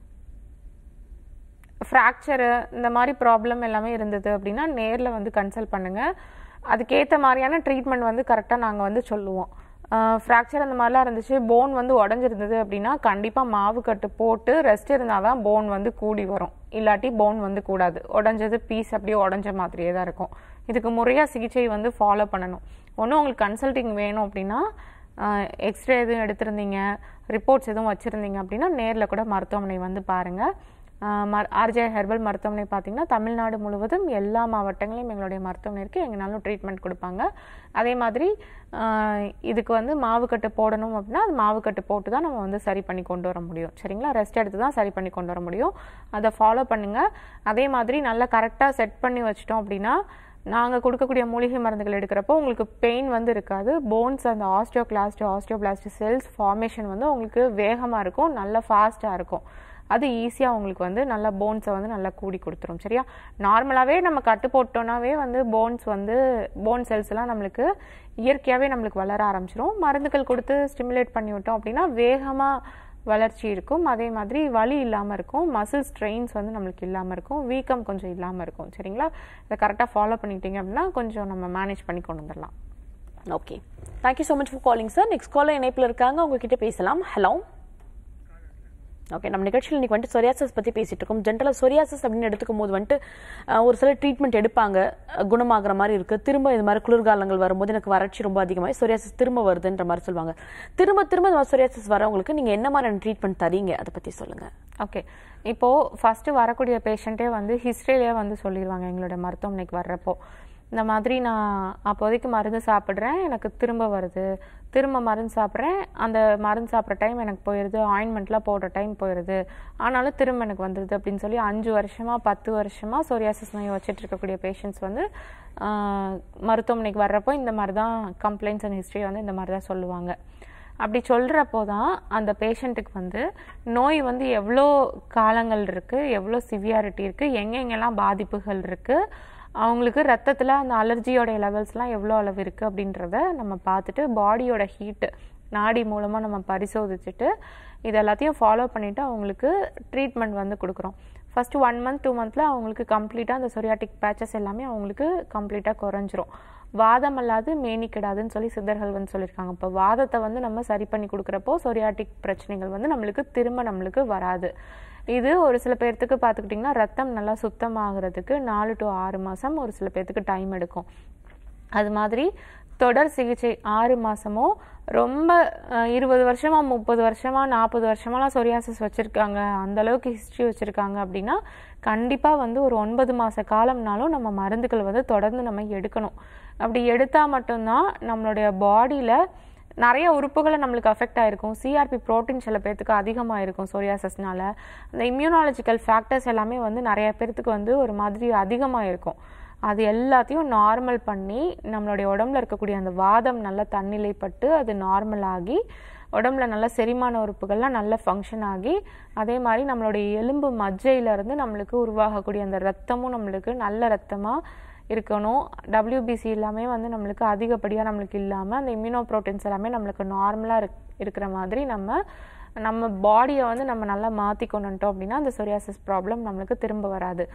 ஃப்ராக்சரு இந்த மாதிரி ப்ராப்ளம் எல்லாமே இருந்தது அப்படின்னா நேரில் வந்து கன்சல்ட் பண்ணுங்கள் அதுக்கேற்ற மாதிரியான ட்ரீட்மெண்ட் வந்து கரெக்டாக நாங்கள் வந்து சொல்லுவோம் ஃப்ராக்சர் அந்த மாதிரிலாம் இருந்துச்சு போன் வந்து உடஞ்சிருந்தது அப்படின்னா கண்டிப்பாக மாவு கட்டு போட்டு ரெஸ்ட் இருந்தால் தான் போன் வந்து கூடி வரும் இல்லாட்டி போன் வந்து கூடாது உடஞ்சது பீஸ் அப்படியே உடஞ்ச மாதிரியே தான் இருக்கும் இதுக்கு முறையாக சிகிச்சை வந்து ஃபாலோ பண்ணணும் ஒன்றும் உங்களுக்கு கன்சல்டிங் வேணும் அப்படின்னா எக்ஸ்ரே எதுவும் எடுத்திருந்தீங்க ரிப்போர்ட்ஸ் எதுவும் வச்சுருந்தீங்க அப்படின்னா நேரில் கூட மருத்துவமனை வந்து பாருங்கள் ஆர்ஜே ஹெர்பல் மருத்துவமனை பார்த்தீங்கன்னா தமிழ்நாடு முழுவதும் எல்லா மாவட்டங்களையும் எங்களுடைய மருத்துவமனை இருக்குது எங்கனாலும் ட்ரீட்மெண்ட் கொடுப்பாங்க அதே மாதிரி ஆஹ், இதுக்கு வந்து மாவுக்கட்டு போடணும் அப்படின்னா அது மாவுக்கட்டு போட்டு தான் நம்ம வந்து சரி பண்ணி கொண்டு வர முடியும் சரிங்களா ரெஸ்ட் எடுத்து தான் சரி பண்ணி கொண்டு வர முடியும் அதை ஃபாலோ பண்ணுங்கள் அதே மாதிரி நல்லா கரெக்டாக செட் பண்ணி வச்சிட்டோம் அப்படின்னா நாங்கள் கொடுக்கக்கூடிய மூலிகை மருந்துகள் எடுக்கிறப்போ உங்களுக்கு பெயின் வந்து இருக்காது போன்ஸ் அந்த ஆஸ்டியோகிளாஸ்ட் ஆஸ்டியோபிளாஸ்ட் செல்ஸ் ஃபார்மேஷன் வந்து உங்களுக்கு வேகமாக இருக்கும் நல்லா ஃபாஸ்ட்டாக இருக்கும் அது ஈஸியாக உங்களுக்கு வந்து நல்லா போன்ஸை வந்து நல்லா கூடி கொடுத்துரும் சரியா நார்மலாகவே நம்ம கட்டு போட்டோம்னாவே வந்து போன்ஸ் வந்து போன் செல்ஸ் எல்லாம் நம்மளுக்கு இயற்கையாகவே நம்மளுக்கு வளர ஆரம்பிச்சிரும் மருந்துகள் கொடுத்து ஸ்டிமுலேட் பண்ணி விட்டோம் அப்படின்னா வேகமாக வளர்ச்சி இருக்கும் அதே மாதிரி வலி இல்லாமல் இருக்கும் மசில் ஸ்ட்ரெயின்ஸ் வந்து நம்மளுக்கு இல்லாமல் இருக்கும் வீக்கம் கொஞ்சம் இல்லாமல் இருக்கும் சரிங்களா இதை கரெக்டாக ஃபாலோ பண்ணிக்கிட்டீங்க அப்படின்னா கொஞ்சம் நம்ம மேனேஜ் பண்ணி கொண்டு வந்துடலாம் okay thank you so much for calling sir next caller இணைப்பில் இருக்காங்க உங்ககிட்ட பேசலாம் ஹலோ ஓகே நம்ம நிகழ்ச்சியில் இன்னைக்கு வந்துட்டு சொரியாசஸ் பற்றி பேசிட்டு இருக்கோம் ஜென்ரலாக சொரியாசஸ் அப்படின்னு எடுத்துக்கும் போது வந்துட்டு அஹ், ஒரு சில ட்ரீட்மெண்ட் எடுப்பாங்க அஹ், குணமாகிற மாதிரி இருக்கு திரும்ப இது மாதிரி குளிர்காலங்கள் வரும்போது எனக்கு வறட்சி ரொம்ப அதிகமாகி சொரியாசஸ் திரும்ப வருதுன்ற மாதிரி சொல்லுவாங்க திரும்ப திரும்ப இந்த சொரியாசஸ் வரவங்களுக்கு நீங்கள் என்ன மாதிரியான ட்ரீட்மெண்ட் தரீங்க அதை பற்றி சொல்லுங்க ஓகே இப்போது ஃபஸ்ட்டு வரக்கூடிய பேஷண்ட்டே வந்து ஹிஸ்ட்ரியிலே வந்து சொல்லிடுவாங்க எங்களோட மருத்துவமனைக்கு வர்றப்போ இந்த மாதிரி நான் அப்போதைக்கு மருந்து சாப்பிட்றேன் எனக்கு திரும்ப வருது திரும்ப மருந்து சாப்பிட்றேன் அந்த மருந்து சாப்பிட்ற டைம் எனக்கு போயிடுது ஆயின்மெண்ட்லாம் போடுற டைம் போயிடுது ஆனாலும் திரும்ப எனக்கு வந்துடுது அப்படின்னு சொல்லி அஞ்சு வருஷமா பத்து வருஷமா சொரியாசிஸ் நோய் வச்சுட்டு இருக்கக்கூடிய பேஷண்ட்ஸ் வந்து ஆஹ், மருத்துவமனைக்கு வர்றப்போ இந்த மாதிரி தான் கம்ப்ளைண்ட்ஸ் அண்ட் ஹிஸ்ட்ரி வந்து இந்த மாதிரி தான் சொல்லுவாங்க அப்படி சொல்கிறப்போ தான் அந்த பேஷண்ட்டுக்கு வந்து நோய் வந்து எவ்வளோ காலங்கள் இருக்குது எவ்வளோ சிவியாரிட்டி இருக்குது எங்கெங்கெல்லாம் பாதிப்புகள் இருக்குது அவங்களுக்கு ரத்தத்தில் அந்த அலர்ஜியோட லெவல்ஸ்லாம் எவ்வளோ அளவு இருக்குது அப்படின்றத நம்ம பார்த்துட்டு பாடியோட ஹீட்டு நாடி மூலமாக நம்ம பரிசோதிச்சுட்டு இது எல்லாத்தையும் ஃபாலோ பண்ணிவிட்டு அவங்களுக்கு ட்ரீட்மெண்ட் வந்து கொடுக்குறோம் ஃபஸ்ட்டு ஒன் மந்த் டூ மந்த்தில் அவங்களுக்கு கம்ப்ளீட்டாக அந்த சொரியாட்டிக் பேச்சஸ் எல்லாமே அவங்களுக்கு கம்ப்ளீட்டாக குறைஞ்சிரும் வாதம் அல்லாது மேனி கிடாதுன்னு சொல்லி சித்தர்கள் வந்து சொல்லியிருக்காங்க இப்போ வாதத்தை வந்து நம்ம சரி பண்ணி கொடுக்குறப்போ சொரியாட்டிக் பிரச்சனைகள் வந்து நம்மளுக்கு திரும்ப நம்மளுக்கு வராது இது ஒரு சில பேர்த்துக்கு பார்த்துக்கிட்டிங்கன்னா ரத்தம் நல்லா சுத்தமாகிறதுக்கு நாலு டு ஆறு மாதம் ஒரு சில பேர்த்துக்கு டைம் எடுக்கும் அது மாதிரி தொடர் சிகிச்சை ஆறு மாசமோ ரொம்ப அஹ், இருபது வருஷமா முப்பது வருஷமா நாற்பது வருஷமாலாம் சொரியாசிஸ் வச்சிருக்காங்க அந்த அளவுக்கு ஹிஸ்ட்ரி வச்சிருக்காங்க அப்படின்னா கண்டிப்பா வந்து ஒரு ஒன்பது மாச காலம்னாலும் நம்ம மருந்துகள் வந்து தொடர்ந்து நம்ம எடுக்கணும் அப்படி எடுத்தா மட்டும்தான் நம்மளுடைய பாடியில நிறைய உறுப்புகளை நம்மளுக்கு அஃபெக்ட் ஆயிருக்கும் சிஆர்பி புரோட்டீன் சில பேர்த்துக்கு அதிகமாக இருக்கும் சொரியாசஸ்னால அந்த இம்யூனாலஜிக்கல் ஃபேக்டர்ஸ் எல்லாமே வந்து நிறைய பேர்த்துக்கு வந்து ஒரு மாதிரி அதிகமாக இருக்கும் அது எல்லாத்தையும் நார்மல் பண்ணி நம்மளுடைய உடம்புல இருக்கக்கூடிய அந்த வாதம் நல்லா தன்னிலைப்பட்டு அது நார்மல் ஆகி உடம்புல நல்ல செரிமான உறுப்புகள்லாம் நல்ல ஃபங்க்ஷன் ஆகி அதே மாதிரி நம்மளுடைய எலும்பு மஜ்ஜையில இருந்து நம்மளுக்கு உருவாகக்கூடிய அந்த ரத்தமும் நம்மளுக்கு நல்ல ரத்தமா இருக்கணும் WBC எல்லாமே வந்து நம்மளுக்கு அதிகப்படியாக நம்மளுக்கு இல்லாமல் அந்த இம்யூனோ ப்ரோட்டீன்ஸ் எல்லாமே நம்மளுக்கு நார்மலாக இருக் இருக்கிற மாதிரி நம்ம நம்ம பாடியை வந்து நம்ம நல்லா மாற்றி கொண்டுட்டோம் அப்படின்னா அந்த சொரியாசிஸ் ப்ராப்ளம் நம்மளுக்கு திரும்ப வராது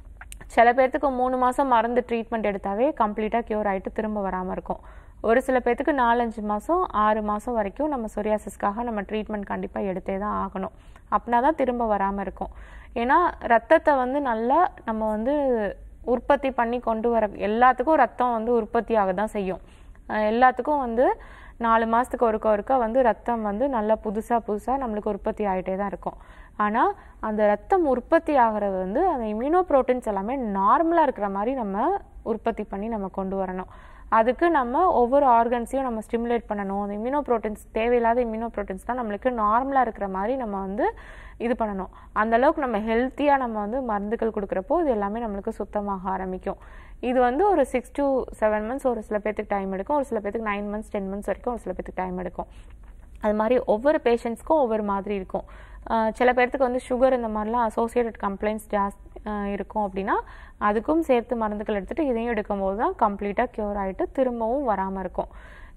சில பேர்த்துக்கு மூணு மாதம் மருந்து ட்ரீட்மெண்ட் எடுத்தாவே கம்ப்ளீட்டாக க்யூர் ஆகிட்டு திரும்ப வராமல் இருக்கும் ஒரு சில பேர்த்துக்கு நாலஞ்சு மாதம் ஆறு மாதம் வரைக்கும் நம்ம சொரியாசிஸ்க்காக நம்ம ட்ரீட்மெண்ட் கண்டிப்பாக எடுத்தே தான் ஆகணும் அப்படின்னா தான் திரும்ப வராமல் இருக்கும் ஏன்னா ரத்தத்தை வந்து நல்லா நம்ம வந்து உற்பத்தி பண்ணி கொண்டு வர எல்லாத்துக்கும் ரத்தம் வந்து உற்பத்தி ஆக தான் செய்யும் அஹ் எல்லாத்துக்கும் வந்து நாலு மாதத்துக்கு ஒருக்க ஒருக்க வந்து ரத்தம் வந்து நல்லா புதுசாக புதுசாக நம்மளுக்கு உற்பத்தி ஆகிட்டே தான் இருக்கும் ஆனால் அந்த ரத்தம் உற்பத்தி ஆகிறது வந்து அந்த இம்யூனோ ப்ரோட்டீன்ஸ் எல்லாமே நார்மலாக இருக்கிற மாதிரி நம்ம உற்பத்தி பண்ணி நம்ம கொண்டு வரணும் அதுக்கு நம்ம ஒவ்வொரு ஆர்கன்ஸையும் நம்ம ஸ்டிமுலேட் பண்ணணும் அந்த இம்யூனோ ப்ரோட்டீன்ஸ் தேவையில்லாத இம்யூனோ ப்ரோட்டீன்ஸ் தான் நம்மளுக்கு நார்மலாக இருக்கிற மாதிரி நம்ம வந்து இது பண்ணணும் அந்த அளவுக்கு நம்ம ஹெல்த்தியாக நம்ம வந்து மருந்துகள் கொடுக்குறப்போ இது எல்லாமே நம்மளுக்கு சுத்தமாக ஆரம்பிக்கும் இது வந்து ஒரு சிக்ஸ் to செவன் மந்த்ஸ் ஒரு சில பேர்த்துக்கு டைம் எடுக்கும் ஒரு சில பேர்த்துக்கு நைன் மந்த்ஸ் டென் மந்த்ஸ் வரைக்கும் ஒரு சில பேர்த்துக்கு டைம் எடுக்கும் அது மாதிரி ஒவ்வொரு பேஷண்ட்ஸ்க்கும் ஒவ்வொரு மாதிரி இருக்கும் ஆஹ் சில பேர்த்துக்கு வந்து சுகர் இந்த மாதிரிலாம் அசோசியேட்டட் கம்ப்ளைண்ட்ஸ் ஜாஸ் ஆஹ் இருக்கும் அப்படின்னா அதுக்கும் சேர்த்து மருந்துகள் எடுத்துட்டு இதையும் எடுக்கும்போது தான் கம்ப்ளீட்டாக க்யூர் ஆகிட்டு திரும்பவும் வராமல் இருக்கும்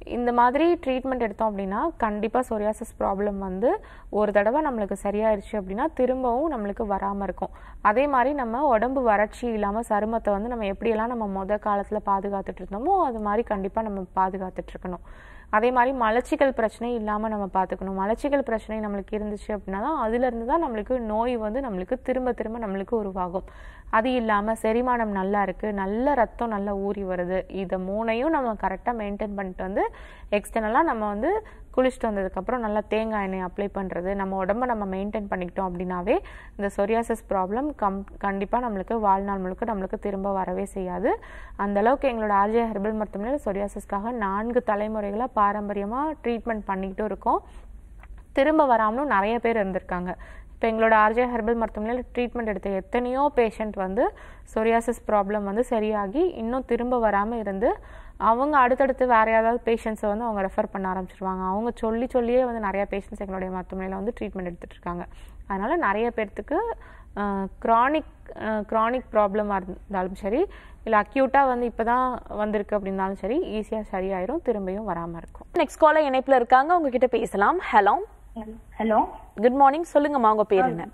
இந்த மாதிரி ட்ரீட்மெண்ட் எடுத்தோம் அப்படின்னா கண்டிப்பாக சொரியாசிஸ் ப்ராப்ளம் வந்து ஒரு தடவை நம்மளுக்கு சரியாயிருச்சு அப்படின்னா திரும்பவும் நம்மளுக்கு வராமல் இருக்கும் அதே மாதிரி நம்ம உடம்பு வறட்சி இல்லாமல் சருமத்தை வந்து நம்ம எப்படியெல்லாம் நம்ம முத காலத்தில் பாதுகாத்துட்டு இருந்தோமோ அது மாதிரி கண்டிப்பாக நம்ம பாதுகாத்துட்டு இருக்கணும் அதே மாதிரி மலச்சிக்கல் பிரச்சனை இல்லாமல் நம்ம பார்த்துக்கணும் மலச்சிக்கல் பிரச்சனை நம்மளுக்கு இருந்துச்சு அப்படின்னா தான் அதுலேருந்து தான் நம்மளுக்கு நோய் வந்து நம்மளுக்கு திரும்ப திரும்ப நம்மளுக்கு உருவாகும் அது இல்லாமல் செரிமானம் நல்லா இருக்குது நல்ல ரத்தம் நல்லா ஊறி வருது இதை மூணையும் நம்ம கரெக்டாக மெயின்டைன் பண்ணிட்டு வந்து எக்ஸ்டர்னலாக நம்ம வந்து குளிச்சுட்டு வந்ததுக்கப்புறம் நல்லா தேங்காய் எண்ணெய் அப்ளை பண்ணுறது நம்ம உடம்ப நம்ம மெயின்டைன் பண்ணிக்கிட்டோம் அப்படின்னாவே இந்த சொரியாசிஸ் ப்ராப்ளம் கம் கண்டிப்பாக நம்மளுக்கு வாழ்நாள் முழுக்க நம்மளுக்கு திரும்ப வரவே செய்யாது அந்த அளவுக்கு எங்களோட ஆர்ஜே ஹெர்பல் மருத்துவமனையில் சொரியாசிஸ்க்காக நான்கு தலைமுறைகளாக பாரம்பரியமாக ட்ரீட்மெண்ட் பண்ணிக்கிட்டும் இருக்கோம் திரும்ப வராமலும் நிறைய பேர் இருந்திருக்காங்க இப்போ எங்களோட ஆர்ஜே ஹெர்பல் மருத்துவமனையில் ட்ரீட்மெண்ட் எடுத்த எத்தனையோ பேஷண்ட் வந்து சொரியாசிஸ் ப்ராப்ளம் வந்து சரியாகி இன்னும் திரும்ப வராமல் இருந்து அவங்க அடுத்தடுத்து வேற ஏதாவது பேஷண்ட்ஸை வந்து அவங்க ரெஃபர் பண்ண ஆரம்பிச்சிருவாங்க அவங்க சொல்லி சொல்லியே வந்து நிறைய பேஷண்ட்ஸ் எங்களுடைய மருத்துவமனையில் வந்து ட்ரீட்மெண்ட் எடுத்துட்டு இருக்காங்க அதனால நிறைய பேர்த்துக்கு க்ரானிக் க்ரானிக் ப்ராப்ளமாக இருந்தாலும் சரி இல்லை அக்யூட்டாக வந்து இப்போ தான் வந்திருக்கு அப்படின்னாலும் சரி ஈஸியாக சரியாயிரும் திரும்பியும் வராமல் இருக்கும் நெக்ஸ்ட் காலர் இணைப்புல இருக்காங்க உங்ககிட்ட பேசலாம் ஹலோ ஹலோ குட் மார்னிங் சொல்லுங்கம்மா உங்க பேர் என்ன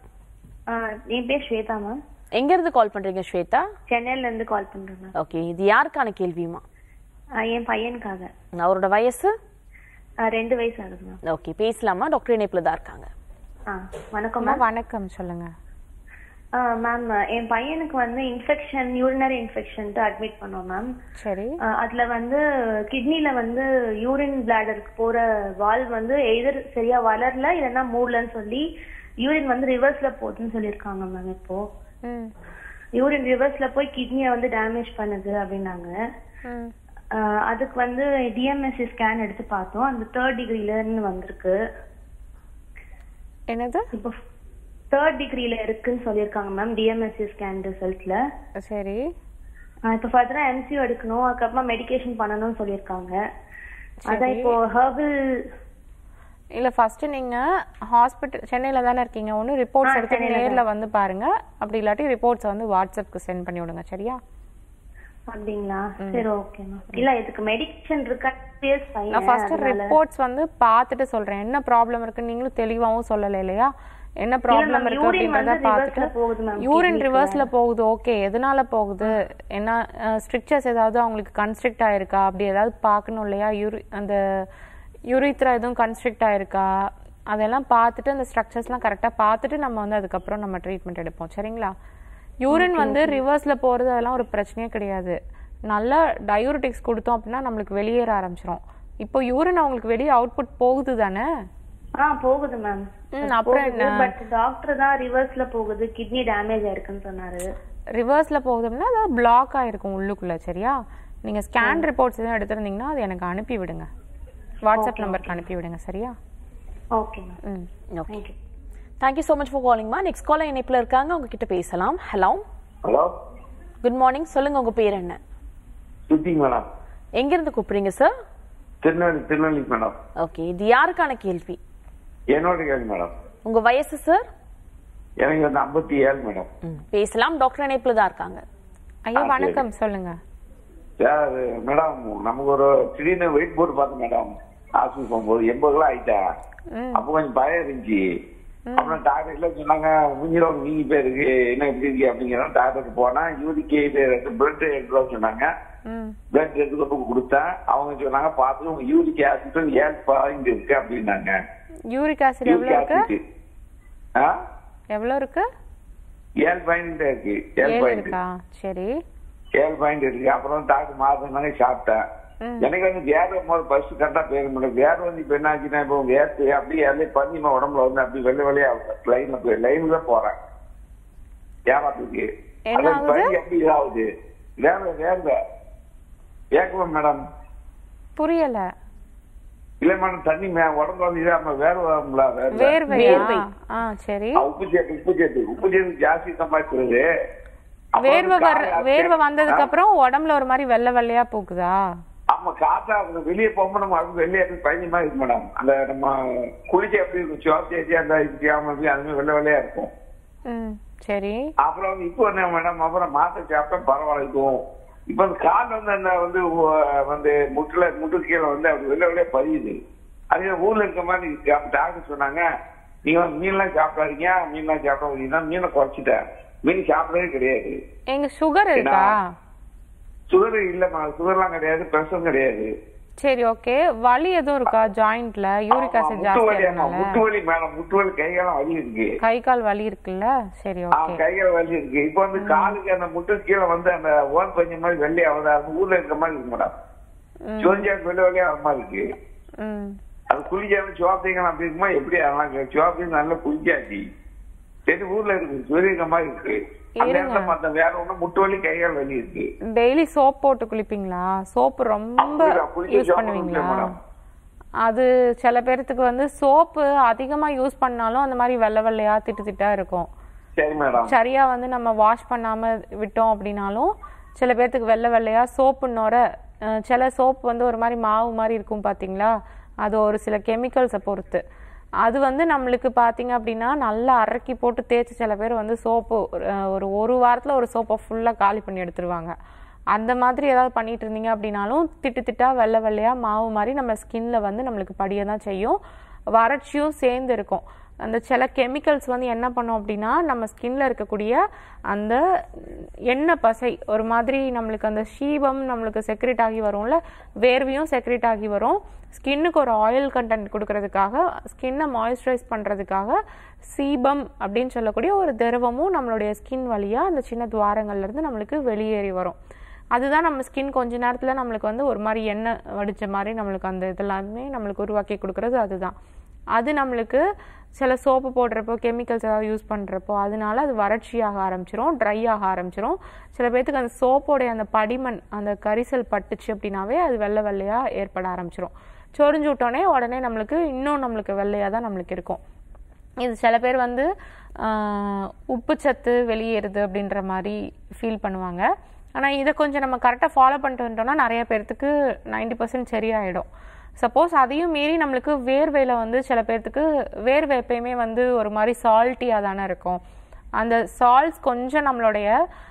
என் பேர் ஸ்வேதா மேம் எங்க இருந்து கால் பண்றீங்க ஸ்வேதா சென்னையில இருந்து கால் பண்றேன் மேம் ஓகே இது யாருக்கான கேள்வியுமா என் பையனுக்காக அவரோட வயசு ஆ, ரெண்டு வயசு ஆகுது மேம் ஓகே பேசலாமா டாக்டர் இணைப்புல தான் இருக்காங்க ஆ வணக்கம் அம்மா, மேம் வணக்கம் சொல்லுங்க மேம் என் பையனுக்கு வந்து இன்ஃபெக்ஷன் யூரினரி இன்ஃபெக்ஷன் அட்மிட் பண்ணோம் மேம் சரி அதுல வந்து கிட்னில வந்து யூரின் பிளாடருக்கு போற வால் வந்து எதிர் சரியா வளரல இல்லைன்னா மூடலன்னு சொல்லி யூரின் வந்து ரிவர்ஸ்ல போகுதுன்னு சொல்லியிருக்காங்க மேம் இப்போ ம் யூரின் ரிவர்ஸ்ல போய் கிட்னியை வந்து டேமேஜ் பண்ணுது அப்படின்னாங்க ம் ஆஹ் அதுக்கு வந்து டிஎம்எஸ்சி ஸ்கேன் எடுத்து பார்த்தோம் அந்த தேர்ட் டிகிரிலன்னு வந்திருக்கு என்னது இப்போ தேர்ட் டிகிரில இருக்குன்னு சொல்லியிருக்காங்க மேம் டிஎம்எஸ்சி ஸ்கேன் ரிசல்ட்ல சரி இப்போ ஃபர்தரா எம்சியூ எடுக்கணும் அதுக்கப்புறமா மெடிகேஷன் பண்ணணும்னு சொல்லியிருக்காங்க அதான் இப்போ ஹெர்பல் இல்ல ஃபர்ஸ்ட் நீங்க ஹாஸ்பிட்டல் சென்னையில தானே இருக்கீங்க ஒன்று ரிப்போர்ட்ஸ் ஆ, எடுத்து சென்னையில நேர்ல வந்து பாருங்க அப்படி இல்லாட்டி ரிப்போர்ட்ஸ் வந்து வாட்ஸ்அப்க்கு சென்ட் பண்ணி விடுங்க சரியா அப்படிங்களா சரி ஓகே மேம் இல்ல இதுக்கு மெடிகேஷன் இருக்கா இயர்ஸ் நான் பையன் ஃபர்ஸ்ட் அதனால ரிப்போர்ட்ஸ் வந்து பார்த்துட்டு சொல்றேன் என்ன ப்ராப்ளம் இருக்குன்னு நீங்களும் தெளிவாவும் சொல்லல இல்லையா என்ன ப்ராப்ளம் ma'am, இருக்கு urine அப்படின்றத வந்து reverse ல போகுது ma'am, பார்த்துட்டு யூரின் kidney-க்குள்ள. ரிவர்ஸ்ல போகுது ஓகே எதனால போகுது என்ன ஸ்ட்ரிக்சர்ஸ் ஏதாவது அவங்களுக்கு கன்ஸ்ட்ரிக்ட் ஆயிருக்கா அப்படி ஏதாவது பார்க்கணும் இல்லையா யூரி அந்த யூரித்ரா எதுவும் கன்ஸ்ட்ரிக்ட் ஆயிருக்கா அதெல்லாம் பார்த்துட்டு அந்த ஸ்ட்ரக்சர்ஸ்லாம் கரெக்டாக பார்த்துட்டு நம்ம வந்து அதுக்கப்புறம் நம்ம ட்ரீட்மெண்ட் எடுப்போம் சரிங்களா யூரின் வந்து ரிவர்ஸ்ல போறது அதெல்லாம் ஒரு பிரச்சனையே கிடையாது நல்லா டயூரிட்டிக்ஸ் கொடுத்தோம் அப்படின்னா நம்மளுக்கு வெளியேற ஆரம்பிச்சிரும் இப்போ யூரின் அவங்களுக்கு வெளியே அவுட்புட் போகுது தானே ஆ போகுது மேம் ம், அப்புறம் என்ன? பட் டாக்டர் தான் ரிவர்ஸ்ல போகுது கிட்னி டேமேஜ் ஆயிருக்குன்னு சொன்னாரு ரிவர்ஸ்ல போகுது அப்படின்னா அது பிளாக் ஆயிருக்கும் உள்ளுக்குள்ள சரியா நீங்க ஸ்கேன் ரிப்போர்ட்ஸ் எதுவும் எடுத்திருந்தீங்கன்னா அது எனக்கு அனுப்பி விடுங்க வாட்ஸ்அப் நம்பருக்கு அனுப்பி விடுங்க சரியா ஓகே மேம் ம் okay thank you thank you so much for காலிங்மா நெக்ஸ்ட் காலர் இணைப்புல இருக்காங்க உங்ககிட்ட பேசலாம் ஹலோ ஹலோ குட் மார்னிங் சொல்லுங்க உங்க பேர் என்ன சுத்தி மேடம் எங்க இருந்து கூப்பிடுறீங்க sir Tirunelveli Tirunelveli madam okay இது யாருக்கான கேள்வி என்னோட கேள்வி மேடம் உங்க வயசு சார் எனக்கு வந்து ஐம்பத்தி ஏழு மேடம் பேசலாம் டாக்டர் இணைப்புல தான் இருக்காங்க ஐயா ஆ, சரி. வணக்கம் சொல்லுங்க சார் மேடம் நமக்கு ஒரு திடீர்னு வெயிட் போட்டு பார்த்தேன் மேடம் ஹாஸ்பிட்டல் போகும்போது எண்பது கிலோ ஆயிட்டேன் ம் அப்போ கொஞ்சம் பயம் இருந்துச்சு அப்புறம் டாக்டர்ல சொன்னாங்க மூஞ்சிரம் நீங்கி போயிருக்கு என்ன எப்படி இருக்கு அப்படிங்கிற டாக்டருக்கு போனா யூரிக் பிளட் எடுத்து சொன்னாங்க ம் பிளட் எடுத்து கொடுத்தேன் அவங்க சொன்னாங்க பார்த்து உங்க யூரிக் ஆசிட் ஏழு பாயிண்ட் இருக்கு அப்படின்னாங்க யூரிக் ஆசிட் எவ்வளவு யூரிக் இருக்கு ஆசிட் ஆ எவ்வளவு இருக்கு ஏழு பாயிண்ட் இருக்கு ஏழு ஏழு பாயிண்ட் இருக்கா சரி ஏழு பாயிண்ட் இருக்கு அப்புறம் டாக்டர் மாத்தினாங்க சாப்பிட்டேன் ம். எனக்கு வந்து வேர்வை போது ஃபர்ஸ்ட் கரெக்டா பேர் முடியும் வேர்வை வந்து இப்ப என்ன ஆச்சுன்னா இப்போ வேர்த்து அப்படியே அப்படியே பண்ணி நம்ம உடம்புல வந்து அப்படி வெள்ளை வெள்ளையா லைன்ல போய் லைன்ல போறேன் ஏமாத்துக்கு என்ன அது ஆகுது? பனி எப்படி இதாகுது வேர்வை வேர்வை ஏக்குவோம் மேடம் புரியல இல்ல மேடம் தண்ணி மே- உடம்புல வந்து இதாம வேர்வை வரும்ல வேர்வை வேர்வையா வேர்வை. ஆ சரி ஆ, உப்பு சேர்த்து உப்பு சேர்த்து உப்பு சேர்த்து ஜாஸ்தி சம்பாதிக்கிறது அப்புறம் வேர்வை வந்து வர காலை வேர்வை அசை- வந்ததுக்கு ஆ? அப்புறம் உடம்புல ஒரு மாதிரி வெள்ளை வெள்ளையா போகுதா ஆமா காத்தா அவங்க வெளியே போகும்போது நம்ம அது வெளியே இருந்து பயணமா இருக்கு மேடம் அந்த நம்ம குளிச்ச எப்படி இருக்கும் சிவப்பு தேய்ச்சி அந்த இதுக்காம எப்படி அது மாதிரி வெள்ளை வெள்ளையா இருக்கும் ம் சரி அப்புறம் வந்து இப்போ என்ன மேடம் அப்புறம் மாத்திரை சாப்பிட்டா பரவாயில்ல இதுவும் இப்ப அந்த கால் வந்து அந்த வந்து உ- வந்து முட்டுல முட்டு கீழே வந்து அப்படி வெளில வெளியே பதியுது அது ஊர்ல இருக்க மாதிரி இருக்கு அப்ப டாக்டர் சொன்னாங்க நீங்க வந்து மீன்லாம் சாப்பிடாதீங்க மீன்லாம் சாப்பிடாதீங்கன்னா மீனை குறைச்சிட்டேன் மீன் சாப்பிடவே கிடையாது எங்க சுகர் இருக்கா சுகர் இல்லம்மா சுகர்லாம் கிடையாது பிரஷரும் கிடையாது சரி ஓகே வலி எதுவும் இருக்கா ஜாயிண்ட்ல யூரிக் ஆமா, ஆசிட் முட்டு ஜாஸ்தியா வலி ஆமா, இருக்கனால முட்டு வலி மேடம் முட்டு வலி கைகாலம் வலி இருக்கு கை கால் வலி இருக்குல்ல சரி ஆ, ஓகே கைகால் வலி இருக்கு இப்ப வந்து காலுக்கு அந்த முட்டு கீழே வந்து அந்த ஓன் பஞ்சு மாதிரி வெள்ளையாவது அந்த ஊர்ல இருக்க மாதிரி இருக்கு மேடம் சிவஞ்சாக்கு வெள்ளை வெள்ளையா வர மாதிரி இருக்கு ம் அது குளிக்காம சிவாப்பிங்க அப்படி இருக்குமா எப்படி அதெல்லாம் சிவாப்பி நல்லா குளிக்காச்சு சரி ஊர்ல இருக்கு சொல்லியிருக்க மாதிரி இருக்கு அந்த இருங்க. இடத்துல மத்த வேற ஒண்ணும் முட்டு வலி கைகால் வலி இருக்கு டெய்லி சோப் போட்டு குளிப்பீங்களா சோப்பு ரொம்ப அப்படிதான், குளிக்க யூஸ் soap பண்ணுவீங்களா குளிக்க மேடம். அது சில பேர்த்துக்கு வந்து சோப்பு அதிகமா யூஸ் பண்ணாலும் அந்த மாதிரி வெள்ளை வெள்ளையா திட்டு திட்டா இருக்கும் சரி மேடம் சரியா வந்து நம்ம வாஷ் பண்ணாம விட்டோம் அப்படின்னாலும் சில பேர்த்துக்கு வெள்ளை வெள்ளையா சோப்பு நுர அஹ் சில சோப் வந்து ஒரு மாதிரி மாவு மாதிரி இருக்கும் பாத்தீங்களா அது ஒரு சில கெமிக்கல்ஸை பொறுத்து அது வந்து நம்மளுக்கு பாத்தீங்க அப்படின்னா நல்லா அரைக்கி போட்டு தேய்ச்சி சில பேர் வந்து சோப்பு ஒரு ஒரு வாரத்துல ஒரு சோப்பை ஃபுல்லா காலி பண்ணி எடுத்துருவாங்க அந்த மாதிரி ஏதாவது பண்ணிட்டு இருந்தீங்க அப்படின்னாலும் திட்டு திட்டா வெள்ளை வெள்ளையா மாவு மாதிரி நம்ம ஸ்கின்ல வந்து நம்மளுக்கு படிய தான் செய்யும் வறட்சியும் சேர்ந்து இருக்கும் அந்த சில கெமிக்கல்ஸ் வந்து என்ன பண்ணும் அப்படின்னா நம்ம ஸ்கின்ல இருக்கக்கூடிய அந்த எண்ணெய் பசை ஒரு மாதிரி நம்மளுக்கு அந்த சீபம் நம்மளுக்கு செக்ரேட் ஆகி வரும்ல வேர்வையும் செக்ரேட் ஆகி வரும் ஸ்கின்னுக்கு ஒரு ஆயில் கண்டென்ட் கொடுக்கறதுக்காக ஸ்கின்னை மாய்ஸ்சரைஸ் பண்றதுக்காக சீபம் அப்படின்னு சொல்லக்கூடிய ஒரு திரவமும் நம்மளுடைய ஸ்கின் வழியா அந்த சின்ன துவாரங்கள்ல இருந்து நம்மளுக்கு வெளியேறி வரும் அதுதான் நம்ம ஸ்கின் கொஞ்ச நேரத்துல நம்மளுக்கு வந்து ஒரு மாதிரி எண்ணெய் வடிச்ச மாதிரி நம்மளுக்கு அந்த இதெல்லாமே நம்மளுக்கு உருவாக்கி கொடுக்கறது அதுதான் அது நம்மளுக்கு சில சோப்பு போடுறப்போ கெமிக்கல்ஸ் ஏதாவது யூஸ் பண்ணுறப்போ அதனால அது வறட்சியாக ஆரம்பிச்சிரும் ட்ரை ஆக ஆரம்பிச்சிரும் சில பேர்த்துக்கு அந்த சோப்போடைய அந்த படிமண் அந்த கரிசல் பட்டுச்சு அப்படின்னாவே அது வெள்ளை வெள்ளையா ஏற்பட ஆரம்பிச்சிரும் சொரிஞ்சு விட்டோன்னே உடனே நம்மளுக்கு இன்னும் நம்மளுக்கு வெள்ளையாக தான் நம்மளுக்கு இருக்கும் இது சில பேர் வந்து ஆஹ், உப்புச்சத்து வெளியேறுது அப்படின்ற மாதிரி ஃபீல் பண்ணுவாங்க ஆனால் இதை கொஞ்சம் நம்ம கரெக்டாக ஃபாலோ பண்ணிட்டு வந்துட்டோம்னா நிறைய பேர்த்துக்கு 90% பர்சன்ட் சரியாயிடும் சப்போஸ் அதையும் மீறி நம்மளுக்கு வேர்வையில் வந்து சில பேர்த்துக்கு வேர்வை எப்பயுமே வந்து ஒரு மாதிரி சால்ட்டியாக தானே இருக்கும் அந்த சால்ட்ஸ் கொஞ்சம் நம்மளுடைய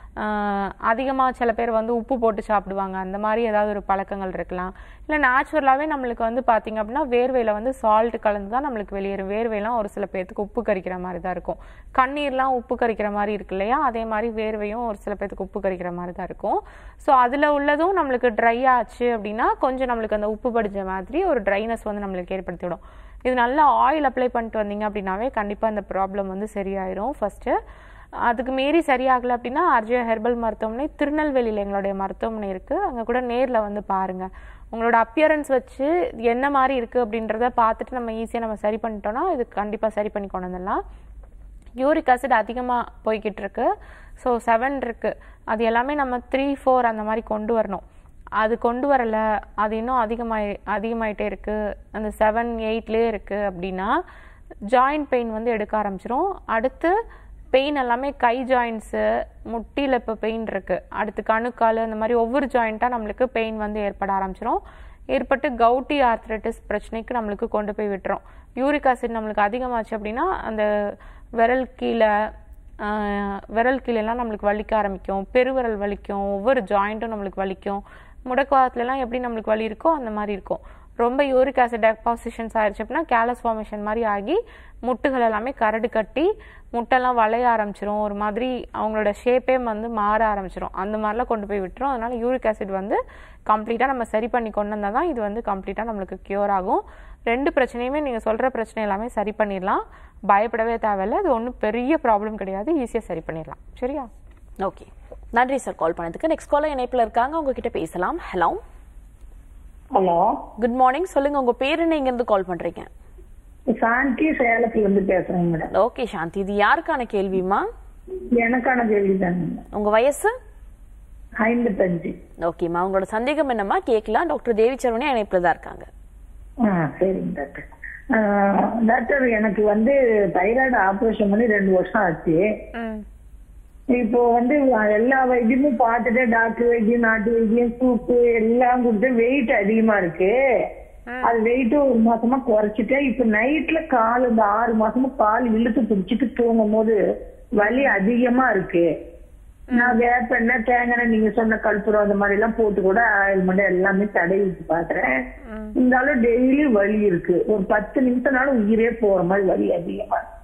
அதிகமாக சில பேர் வந்து உப்பு போட்டு சாப்பிடுவாங்க அந்த மாதிரி ஏதாவது ஒரு பழக்கங்கள் இருக்கலாம் இல்லை நேச்சுரலாகவே நம்மளுக்கு வந்து பார்த்தீங்க அப்படின்னா வேர்வையில் வந்து சால்ட் கலந்து தான் நம்மளுக்கு வெளியேறும் வேர்வையெல்லாம் ஒரு சில பேர்த்துக்கு உப்பு கரிக்கிற மாதிரி தான் இருக்கும் கண்ணீர்லாம் உப்பு கரிக்கிற மாதிரி இருக்கு இல்லையா அதே மாதிரி வேர்வையும் ஒரு சில பேர்த்துக்கு உப்பு கரிக்கிற மாதிரி தான் இருக்கும் ஸோ அதில் உள்ளதும் நம்மளுக்கு ட்ரை ஆச்சு அப்படின்னா கொஞ்சம் நம்மளுக்கு அந்த உப்பு படிஞ்ச மாதிரி ஒரு ட்ரைனஸ் வந்து நம்மளுக்கு ஏற்படுத்தி விடும் இது நல்லா ஆயில் அப்ளை பண்ணிட்டு வந்தீங்க அப்படின்னாவே கண்டிப்பாக இந்த ப்ராப்ளம் வந்து சரியாயிரும் ஃபர்ஸ்ட்டு அதுக்கு மீறி சரியாகலை அப்படின்னா அர்ஜய ஹெர்பல் மருத்துவமனை திருநெல்வேலியில் எங்களுடைய மருத்துவமனை இருக்குது அங்கே கூட நேரில் வந்து பாருங்கள் உங்களோட அப்பியரன்ஸ் வச்சு என்ன மாதிரி இருக்குது அப்படின்றத பார்த்துட்டு நம்ம ஈஸியாக நம்ம சரி பண்ணிட்டோம்னா இது கண்டிப்பாக சரி பண்ணி கொண்டு வந்துடலாம் யூரிக் ஆசிட் அதிகமாக போய்கிட்டு இருக்கு ஸோ செவன் இருக்கு அது எல்லாமே நம்ம த்ரீ ஃபோர் அந்த மாதிரி கொண்டு வரணும் அது கொண்டு வரல அது இன்னும் அதிகமாயி அதிகமாயிட்டே இருக்கு அந்த செவன் எயிட்லேயே இருக்கு அப்படின்னா ஜாயிண்ட் பெயின் வந்து எடுக்க ஆரம்பிச்சிரும் அடுத்து பெயின் எல்லாமே கை ஜாயின்ஸு முட்டியில் இப்போ பெயின் இருக்கு அடுத்து கணுக்கால் அந்த மாதிரி ஒவ்வொரு ஜாயிண்ட்டாக நம்மளுக்கு பெயின் வந்து ஏற்பட ஆரம்பிச்சிரும் ஏற்பட்டு கவுட்டி ஆர்த்ரைட்டிஸ் பிரச்சனைக்கு நம்மளுக்கு கொண்டு போய் விட்டுரும் யூரிக் ஆசிட் நம்மளுக்கு அதிகமாச்சு அப்படின்னா அந்த விரல் கீழே ஆஹ், விரல் கீழெல்லாம் நம்மளுக்கு வலிக்க ஆரம்பிக்கும் பெருவிரல் வலிக்கும் ஒவ்வொரு ஜாயிண்ட்டும் நம்மளுக்கு வலிக்கும் முடக்குவாதத்துலலாம் எப்படி நம்மளுக்கு வலி இருக்கோ அந்த மாதிரி இருக்கும் ரொம்ப யூரிக் ஆசிட் டெபாசிஷன்ஸ் ஆயிடுச்சு அப்படின்னா கேலஸ் ஃபார்மேஷன் மாதிரி ஆகி முட்டுகள் எல்லாமே கரடு கட்டி முட்டெல்லாம் வளைய ஆரம்பிச்சிரும் ஒரு மாதிரி அவங்களோட ஷேப்பே வந்து மாற ஆரம்பிச்சிரும் அந்த மாதிரிலாம் கொண்டு போய் விட்டுரும் அதனால யூரிக் ஆசிட் வந்து கம்ப்ளீட்டாக நம்ம சரி பண்ணி கொண்டு வந்தால் தான் இது வந்து கம்ப்ளீட்டாக நம்மளுக்கு க்யூர் ஆகும் ரெண்டு பிரச்சனையுமே நீங்கள் சொல்கிற பிரச்சனை எல்லாமே சரி பண்ணிடலாம் பயப்படவே தேவையில்லை அது ஒன்றும் பெரிய ப்ராப்ளம் கிடையாது ஈஸியாக சரி பண்ணிடலாம் சரியா ஓகே நன்றி சார் கால் பண்ணதுக்கு நெக்ஸ்ட் காலர் இணைப்புல இருக்காங்க உங்ககிட்ட பேசலாம் ஹலோ ஹலோ குட் மார்னிங் சொல்லுங்க உங்க பேர் என்ன இங்க இருந்து கால் பண்றீங்க சாந்தி சேலத்துல இருந்து பேசுறேங்க மேடம் ஓகே சாந்தி இது யாருக்கான கேள்விமா எனக்கான கேள்வி தாங்க உங்க வயசு ஐம்பத்தஞ்சு ஓகேம்மா உங்களோட சந்தேகம் என்னம்மா கேட்கலாம் டாக்டர் தேவி சரவணி இணைப்புல தான் இருக்காங்க ஆ சரிங்க டாக்டர் ஆ, டாக்டர் எனக்கு வந்து தைராய்டு ஆபரேஷன் பண்ணி ரெண்டு வருஷம் ஆச்சு ம் இப்போ வந்து எல்லா வைத்தியமும் பார்த்துட்டு டாக்டர் வைத்தியம் நாட்டு வைத்தியம் சூப்பு எல்லாம் கொடுத்து வெயிட் அதிகமா இருக்கு அது வெயிட் ஒரு மாசமா குறைச்சிட்டேன் இப்ப நைட்ல கால் இந்த ஆறு மாசமா கால் இழுத்து பிடிச்சிட்டு தூங்கும் போது வலி அதிகமா இருக்கு நான் வேப்பெண்ணெய் தேங்காய் எண்ணெய், நீங்க சொன்ன கற்பூரம் அந்த மாதிரி எல்லாம் போட்டு கூட ஆயில்மெண்ட் எல்லாமே தடவி விட்டு பாக்குறேன் இருந்தாலும் டெய்லி வலி இருக்கு ஒரு பத்து நிமிஷம்னாலும் உயிரே போற மாதிரி வலி அதிகமா இருக்கு.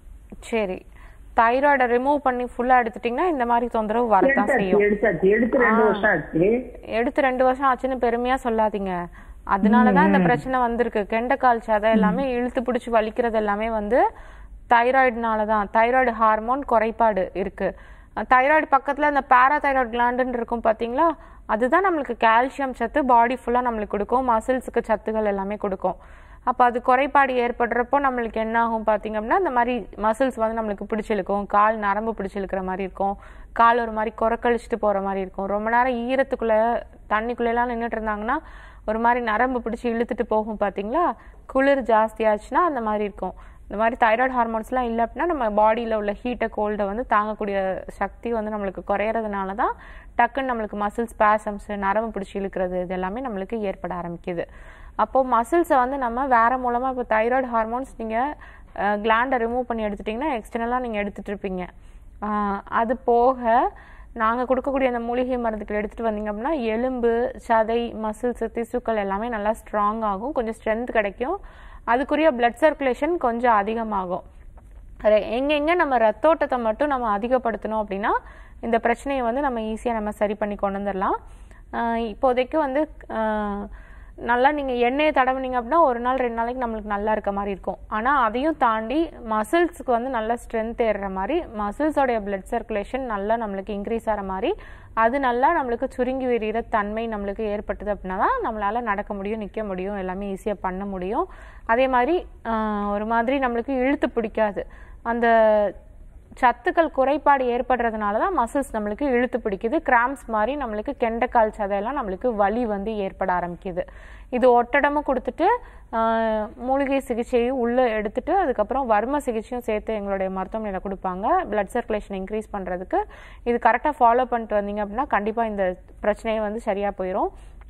சரி தைராய்டை ரிமூவ் பண்ணி ஃபுல்லா எடுத்துட்டீங்கன்னா இந்த மாதிரி தொந்தரவு வரத்தான் எடுத்தாச்சு செய்யும் எடுத்தாச்சு எடுத்து ரெண்டு வருஷம் ஆச்சு எடுத்து ரெண்டு வருஷம் ஆச்சுன்னு பெருமையா சொல்லாதீங்க அதனாலதான் இந்த பிரச்சனை வந்திருக்கு கெண்டைக்கால் சதை எல்லாமே இழுத்து பிடிச்சி வலிக்கிறது எல்லாமே வந்து தைராய்டுனால தான் தைராய்டு ஹார்மோன் குறைபாடு இருக்கு தைராய்டு பக்கத்துல அந்த பாராதைராய்டு கிளாண்டுன்னு இருக்கும் பாத்தீங்களா அதுதான் நம்மளுக்கு கால்சியம் சத்து பாடி ஃபுல்லா நம்மளுக்கு கொடுக்கும் மசில்ஸுக்கு சத்துகள் எல்லாமே கொடுக்கும் அப்போ அது குறைபாடு ஏற்படுறப்போ நம்மளுக்கு என்ன ஆகும் பார்த்தீங்க அப்படின்னா இந்த மாதிரி மசில்ஸ் வந்து நம்மளுக்கு பிடிச்சிருக்கும் கால் நரம்பு பிடிச்சிருக்கிற மாதிரி இருக்கும் கால் ஒரு மாதிரி குறக்கழிச்சிட்டு போகிற மாதிரி இருக்கும் ரொம்ப நேரம் ஈரத்துக்குள்ளே தண்ணிக்குள்ளெல்லாம் நின்றுட்டு இருந்தாங்கன்னா ஒரு மாதிரி நரம்பு பிடிச்சி இழுத்துட்டு போகும் பார்த்தீங்களா குளிர் ஜாஸ்தியாச்சுன்னா அந்த மாதிரி இருக்கும் இந்த மாதிரி தைராய்டு ஹார்மோன்ஸ்லாம் இல்லை அப்படின்னா நம்ம பாடியில் உள்ள ஹீட்டை கோல்டை வந்து தாங்கக்கூடிய சக்தி வந்து நம்மளுக்கு குறையறதுனால தான் டக்குன்னு நம்மளுக்கு மசில் ஸ்பாசம்ஸ் நரம்பு பிடிச்சி இழுக்கிறது இது எல்லாமே நம்மளுக்கு ஏற்பட ஆரம்பிக்குது அப்போது மசில்ஸை வந்து நம்ம வேறு மூலமாக இப்போ தைராய்டு ஹார்மோன்ஸ் நீங்கள் கிளாண்டை ரிமூவ் பண்ணி எடுத்துட்டிங்கன்னா எக்ஸ்டர்னலாக நீங்கள் எடுத்துகிட்டு இருப்பீங்க ஆஹ் அது போக நாங்கள் கொடுக்கக்கூடிய அந்த மூலிகை மருந்துகள் எடுத்துகிட்டு வந்தீங்க அப்படின்னா எலும்பு சதை மசில்ஸ் திசுக்கள் எல்லாமே நல்லா ஸ்ட்ராங் ஆகும் கொஞ்சம் ஸ்ட்ரென்த் கிடைக்கும் அதுக்குரிய பிளட் சர்க்குலேஷன் கொஞ்சம் அதிகமாகும் ர- எங்கெங்க நம்ம ரத்தோட்டத்தை மட்டும் நம்ம அதிகப்படுத்தணும் அப்படின்னா இந்த பிரச்சனையை வந்து நம்ம ஈஸியாக நம்ம சரி பண்ணி கொண்டு வந்துடலாம் ஆஹ் இப்போதைக்கு வந்து ஆஹ் நல்லா நீங்கள் எண்ணெயை தடவுனீங்க அப்படின்னா ஒரு நாள் ரெண்டு நாளைக்கு நம்மளுக்கு நல்லா இருக்க மாதிரி இருக்கும் ஆனால் அதையும் தாண்டி மசில்ஸ்க்கு வந்து நல்லா ஸ்ட்ரென்த் ஏறுற மாதிரி மசில்ஸோடைய பிளட் சர்க்குலேஷன் நல்லா நம்மளுக்கு இன்க்ரீஸ் ஆகிற மாதிரி அது நல்லா நம்மளுக்கு சுருங்கி விரிகிற தன்மை நம்மளுக்கு ஏற்பட்டது அப்படின்னா தான் நம்மளால் நடக்க முடியும் நிற்க முடியும் எல்லாமே ஈஸியாக பண்ண முடியும் அதே மாதிரி ஆஹ் ஒரு மாதிரி நம்மளுக்கு இழுத்து பிடிக்காது அந்த சத்துக்கள் குறைபாடு ஏற்படுறதுனால தான் மசில்ஸ் நம்மளுக்கு இழுத்து பிடிக்குது கிராம்ஸ் மாதிரி நம்மளுக்கு கெண்டைக்கால் சதையெல்லாம் நம்மளுக்கு வலி வந்து ஏற்பட ஆரம்பிக்குது இது ஒட்டடமும் கொடுத்துட்டு ஆஹ், மூலிகை சிகிச்சையும் உள்ளே எடுத்துட்டு அதுக்கப்புறம் வர்ம சிகிச்சையும் சேர்த்து எங்களுடைய மருத்துவமனையில் கொடுப்பாங்க பிளட் சர்க்குலேஷன் இன்க்ரீஸ் பண்ணுறதுக்கு இது கரெக்டாக ஃபாலோ பண்ணிட்டு வந்தீங்க அப்படின்னா கண்டிப்பாக இந்த பிரச்சனையை வந்து சரியாக போயிடும்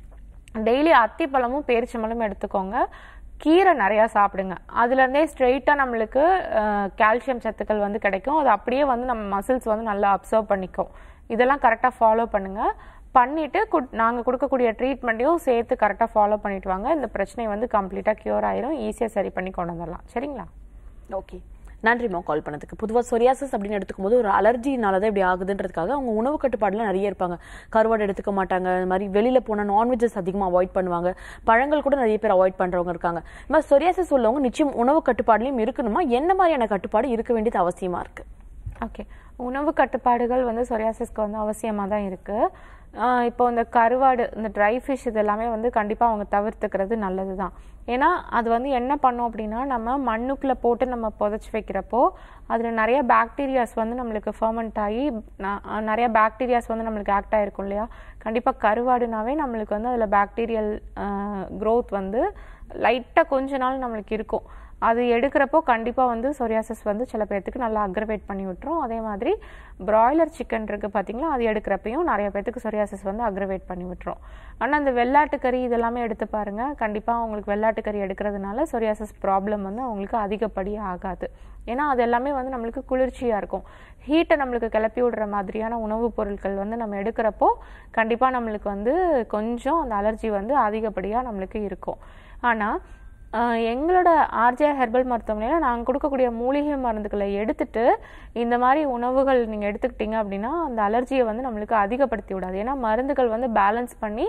டெய்லி அத்திப்பழமும் பேரிச்சம்பழமும் எடுத்துக்கோங்க கீரை நிறையா சாப்பிடுங்க அதுலேருந்தே ஸ்ட்ரெயிட்டாக நம்மளுக்கு கால்சியம் சத்துக்கள் வந்து கிடைக்கும் அது அப்படியே வந்து நம்ம மசில்ஸ் வந்து நல்லா அப்சர்வ் பண்ணிக்கும் இதெல்லாம் கரெக்டாக ஃபாலோ பண்ணுங்கள் பண்ணிவிட்டு நாங்கள் கொடுக்கக்கூடிய ட்ரீட்மெண்ட்டையும் சேர்த்து கரெக்டாக ஃபாலோ பண்ணிட்டு வாங்க இந்த பிரச்சனை வந்து கம்ப்ளீட்டாக க்யூர் ஆயிரும் ஈஸியாக சரி பண்ணி கொண்டு வந்துடலாம் சரிங்களா ஓகே நன்றிம்மா கால் பண்ணதுக்கு பொதுவாக சொரியாசிஸ் அப்படின்னு எடுத்துக்கும் போது ஒரு அலர்ஜினால தான் இப்படி ஆகுதுன்றதுக்காக அவங்க உணவு கட்டுப்பாடுல நிறைய இருப்பாங்க கருவாடு எடுத்துக்க மாட்டாங்க இந்த மாதிரி வெளியில போனால் நான்வெஜ்ஜஸ் அதிகமாக அவாய்ட் பண்ணுவாங்க பழங்கள் கூட நிறைய பேர் அவாய்ட் பண்றவங்க இருக்காங்க இந்த மாதிரி சொரியாசிஸ் உள்ளவங்க நிச்சயம் உணவு கட்டுப்பாடுலையும் இருக்கணுமா என்ன மாதிரியான கட்டுப்பாடு இருக்க வேண்டியது அவசியமா இருக்கு ஓகே உணவு கட்டுப்பாடுகள் வந்து சொரியாசிஸ்க்கு வந்து அவசியமாக தான் இருக்குது இப்போ இந்த கருவாடு இந்த ட்ரை ஃபிஷ் இது எல்லாமே வந்து கண்டிப்பாக அவங்க தவிர்த்துக்கிறது நல்லது தான் ஏன்னா அது வந்து என்ன பண்ணும் அப்படின்னா நம்ம மண்ணுக்குள்ளே போட்டு நம்ம புதைச்சி வைக்கிறப்போ அதில் நிறைய பாக்டீரியாஸ் வந்து நம்மளுக்கு ஃபர்மெண்ட் ஆகி ந- நிறைய பாக்டீரியாஸ் வந்து நம்மளுக்கு ஆக்ட் ஆகிருக்கும் இல்லையா கண்டிப்பாக கருவாடுனாவே நம்மளுக்கு வந்து அதில் பாக்டீரியல் growth வந்து லைட்டாக கொஞ்ச நாள் நம்மளுக்கு இருக்கும் அது எடுக்கிறப்போ கண்டிப்பாக வந்து சொரியாசிஸ் வந்து சில பேர்த்துக்கு நல்லா அக்ரவேட் பண்ணி விட்டுரும் அதே மாதிரி பிராய்லர் சிக்கன் இருக்குது பார்த்தீங்களா அது எடுக்கிறப்பையும் நிறைய பேர்த்துக்கு சொரியாசிஸ் வந்து அக்ரவேட் பண்ணி விட்டுரும் ஆனால் அந்த வெள்ளாட்டுக்கறி இதெல்லாமே எடுத்து பாருங்கள் கண்டிப்பாக அவங்களுக்கு வெள்ளாட்டுக்கறி எடுக்கிறதுனால சொரியாசிஸ் ப்ராப்ளம் வந்து அவங்களுக்கு அதிகப்படி ஆகாது ஏன்னா அது எல்லாமே வந்து நம்மளுக்கு குளிர்ச்சியாக இருக்கும் ஹீட்டை நம்மளுக்கு கிளப்பி விடுற மாதிரியான உணவுப் பொருட்கள் வந்து நம்ம எடுக்கிறப்போ கண்டிப்பாக நம்மளுக்கு வந்து கொஞ்சம் அந்த அலர்ஜி வந்து அதிகப்படியாக நம்மளுக்கு இருக்கும் ஆனால் ஆஹ் எங்களோட ஆர்ஜே ஹெர்பல் மருத்துவமனையில் நாங்கள் கொடுக்கக்கூடிய மூலிகை மருந்துகளை எடுத்துட்டு இந்த மாதிரி உணவுகள் நீங்கள் எடுத்துக்கிட்டீங்க அப்படின்னா அந்த அலர்ஜியை வந்து நம்மளுக்கு அதிகப்படுத்தி விடாது ஏன்னா மருந்துகள் வந்து பேலன்ஸ் பண்ணி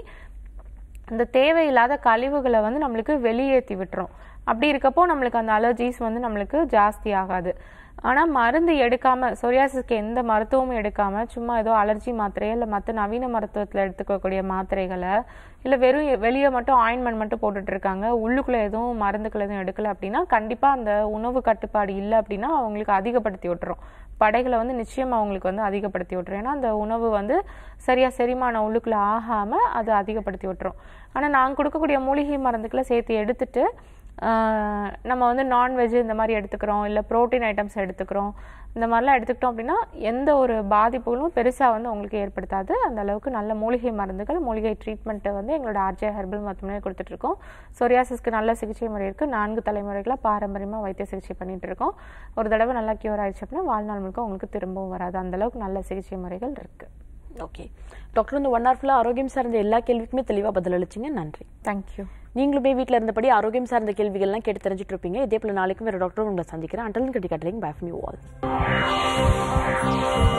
இந்த தேவையில்லாத கழிவுகளை வந்து நம்மளுக்கு வெளியேற்றி விட்டுரும் அப்படி இருக்கப்போ நம்மளுக்கு அந்த அலர்ஜிஸ் வந்து நம்மளுக்கு ஜாஸ்தி ஆகாது ஆனால் மருந்து எடுக்காம சொரியாசிஸ்க்கு எந்த மருத்துவமும் எடுக்காம சும்மா ஏதோ அலர்ஜி மாத்திரையோ இல்லை மற்ற நவீன மருத்துவத்தில் எடுத்துக்கக்கூடிய மாத்திரைகளை இல்லை வெறும் வெளியே மட்டும் ஆயின்மெண்ட் மட்டும் போட்டுட்டு இருக்காங்க உள்ளுக்குள்ள எதுவும் மருந்துகள் எதுவும் எடுக்கல அப்படின்னா கண்டிப்பாக அந்த உணவு கட்டுப்பாடு இல்லை அப்படின்னா அவங்களுக்கு அதிகப்படுத்தி விட்டுரும் படைகளை வந்து நிச்சயம் அவங்களுக்கு வந்து அதிகப்படுத்தி விட்டுரும் ஏன்னா அந்த உணவு வந்து சரியா செரிமானம் உள்ளுக்குள்ள ஆகாம அது அதிகப்படுத்தி விட்டுரும் ஆனால் நாங்கள் கொடுக்கக்கூடிய மூலிகை மருந்துக்களை சேர்த்து எடுத்துட்டு ஆஹ் நம்ம வந்து நான்வெஜ் இந்த மாதிரி எடுத்துக்கிறோம் இல்லை ப்ரோட்டீன் ஐட்டம்ஸ் எடுத்துக்கிறோம் இந்த மாதிரிலாம் எடுத்துக்கிட்டோம் அப்படின்னா எந்த ஒரு பாதிப்புகளும் பெருசாக வந்து உங்களுக்கு ஏற்படுத்தாது அந்த அளவுக்கு நல்ல மூலிகை மருந்துகள் மூலிகை ட்ரீட்மெண்ட்டை வந்து எங்களோட ஆர்ஜே ஹெர்பல் மருத்துவமனை கொடுத்துட்ருக்கோம் சொரியாசிஸ்க்கு நல்ல சிகிச்சை முறை இருக்குது நான்கு தலைமுறைகளாக பாரம்பரியமாக வைத்திய சிகிச்சை பண்ணிட்டு இருக்கோம் ஒரு தடவை நல்லா கியூர் ஆயிடுச்சு அப்படின்னா வாழ்நாள் முழுக்க உங்களுக்கு திரும்பவும் வராது அந்த அளவுக்கு நல்ல சிகிச்சை முறைகள் இருக்குது ஓகே டாக்டர் இந்த ஒன் ஹவர் ஃபுல்லாக ஆரோக்கியம் சார்ந்த எல்லா கேள்விக்குமே தெளிவாக பதிலளிச்சிங்க நன்றி தேங்க்யூ நீங்களுமே வீட்டில் இருந்தபடி ஆரோக்கியம் சார்ந்த கேள்விகள்லாம் கேட்டு தெரிஞ்சுட்டு இருப்பீங்க இதே போல நாளைக்கும் வேறு டாக்டரும் உங்களை சந்திக்கிறேன் அண்டல் கட்டி கட்டலிங் பை ஃப்ரம் யூ ஆல்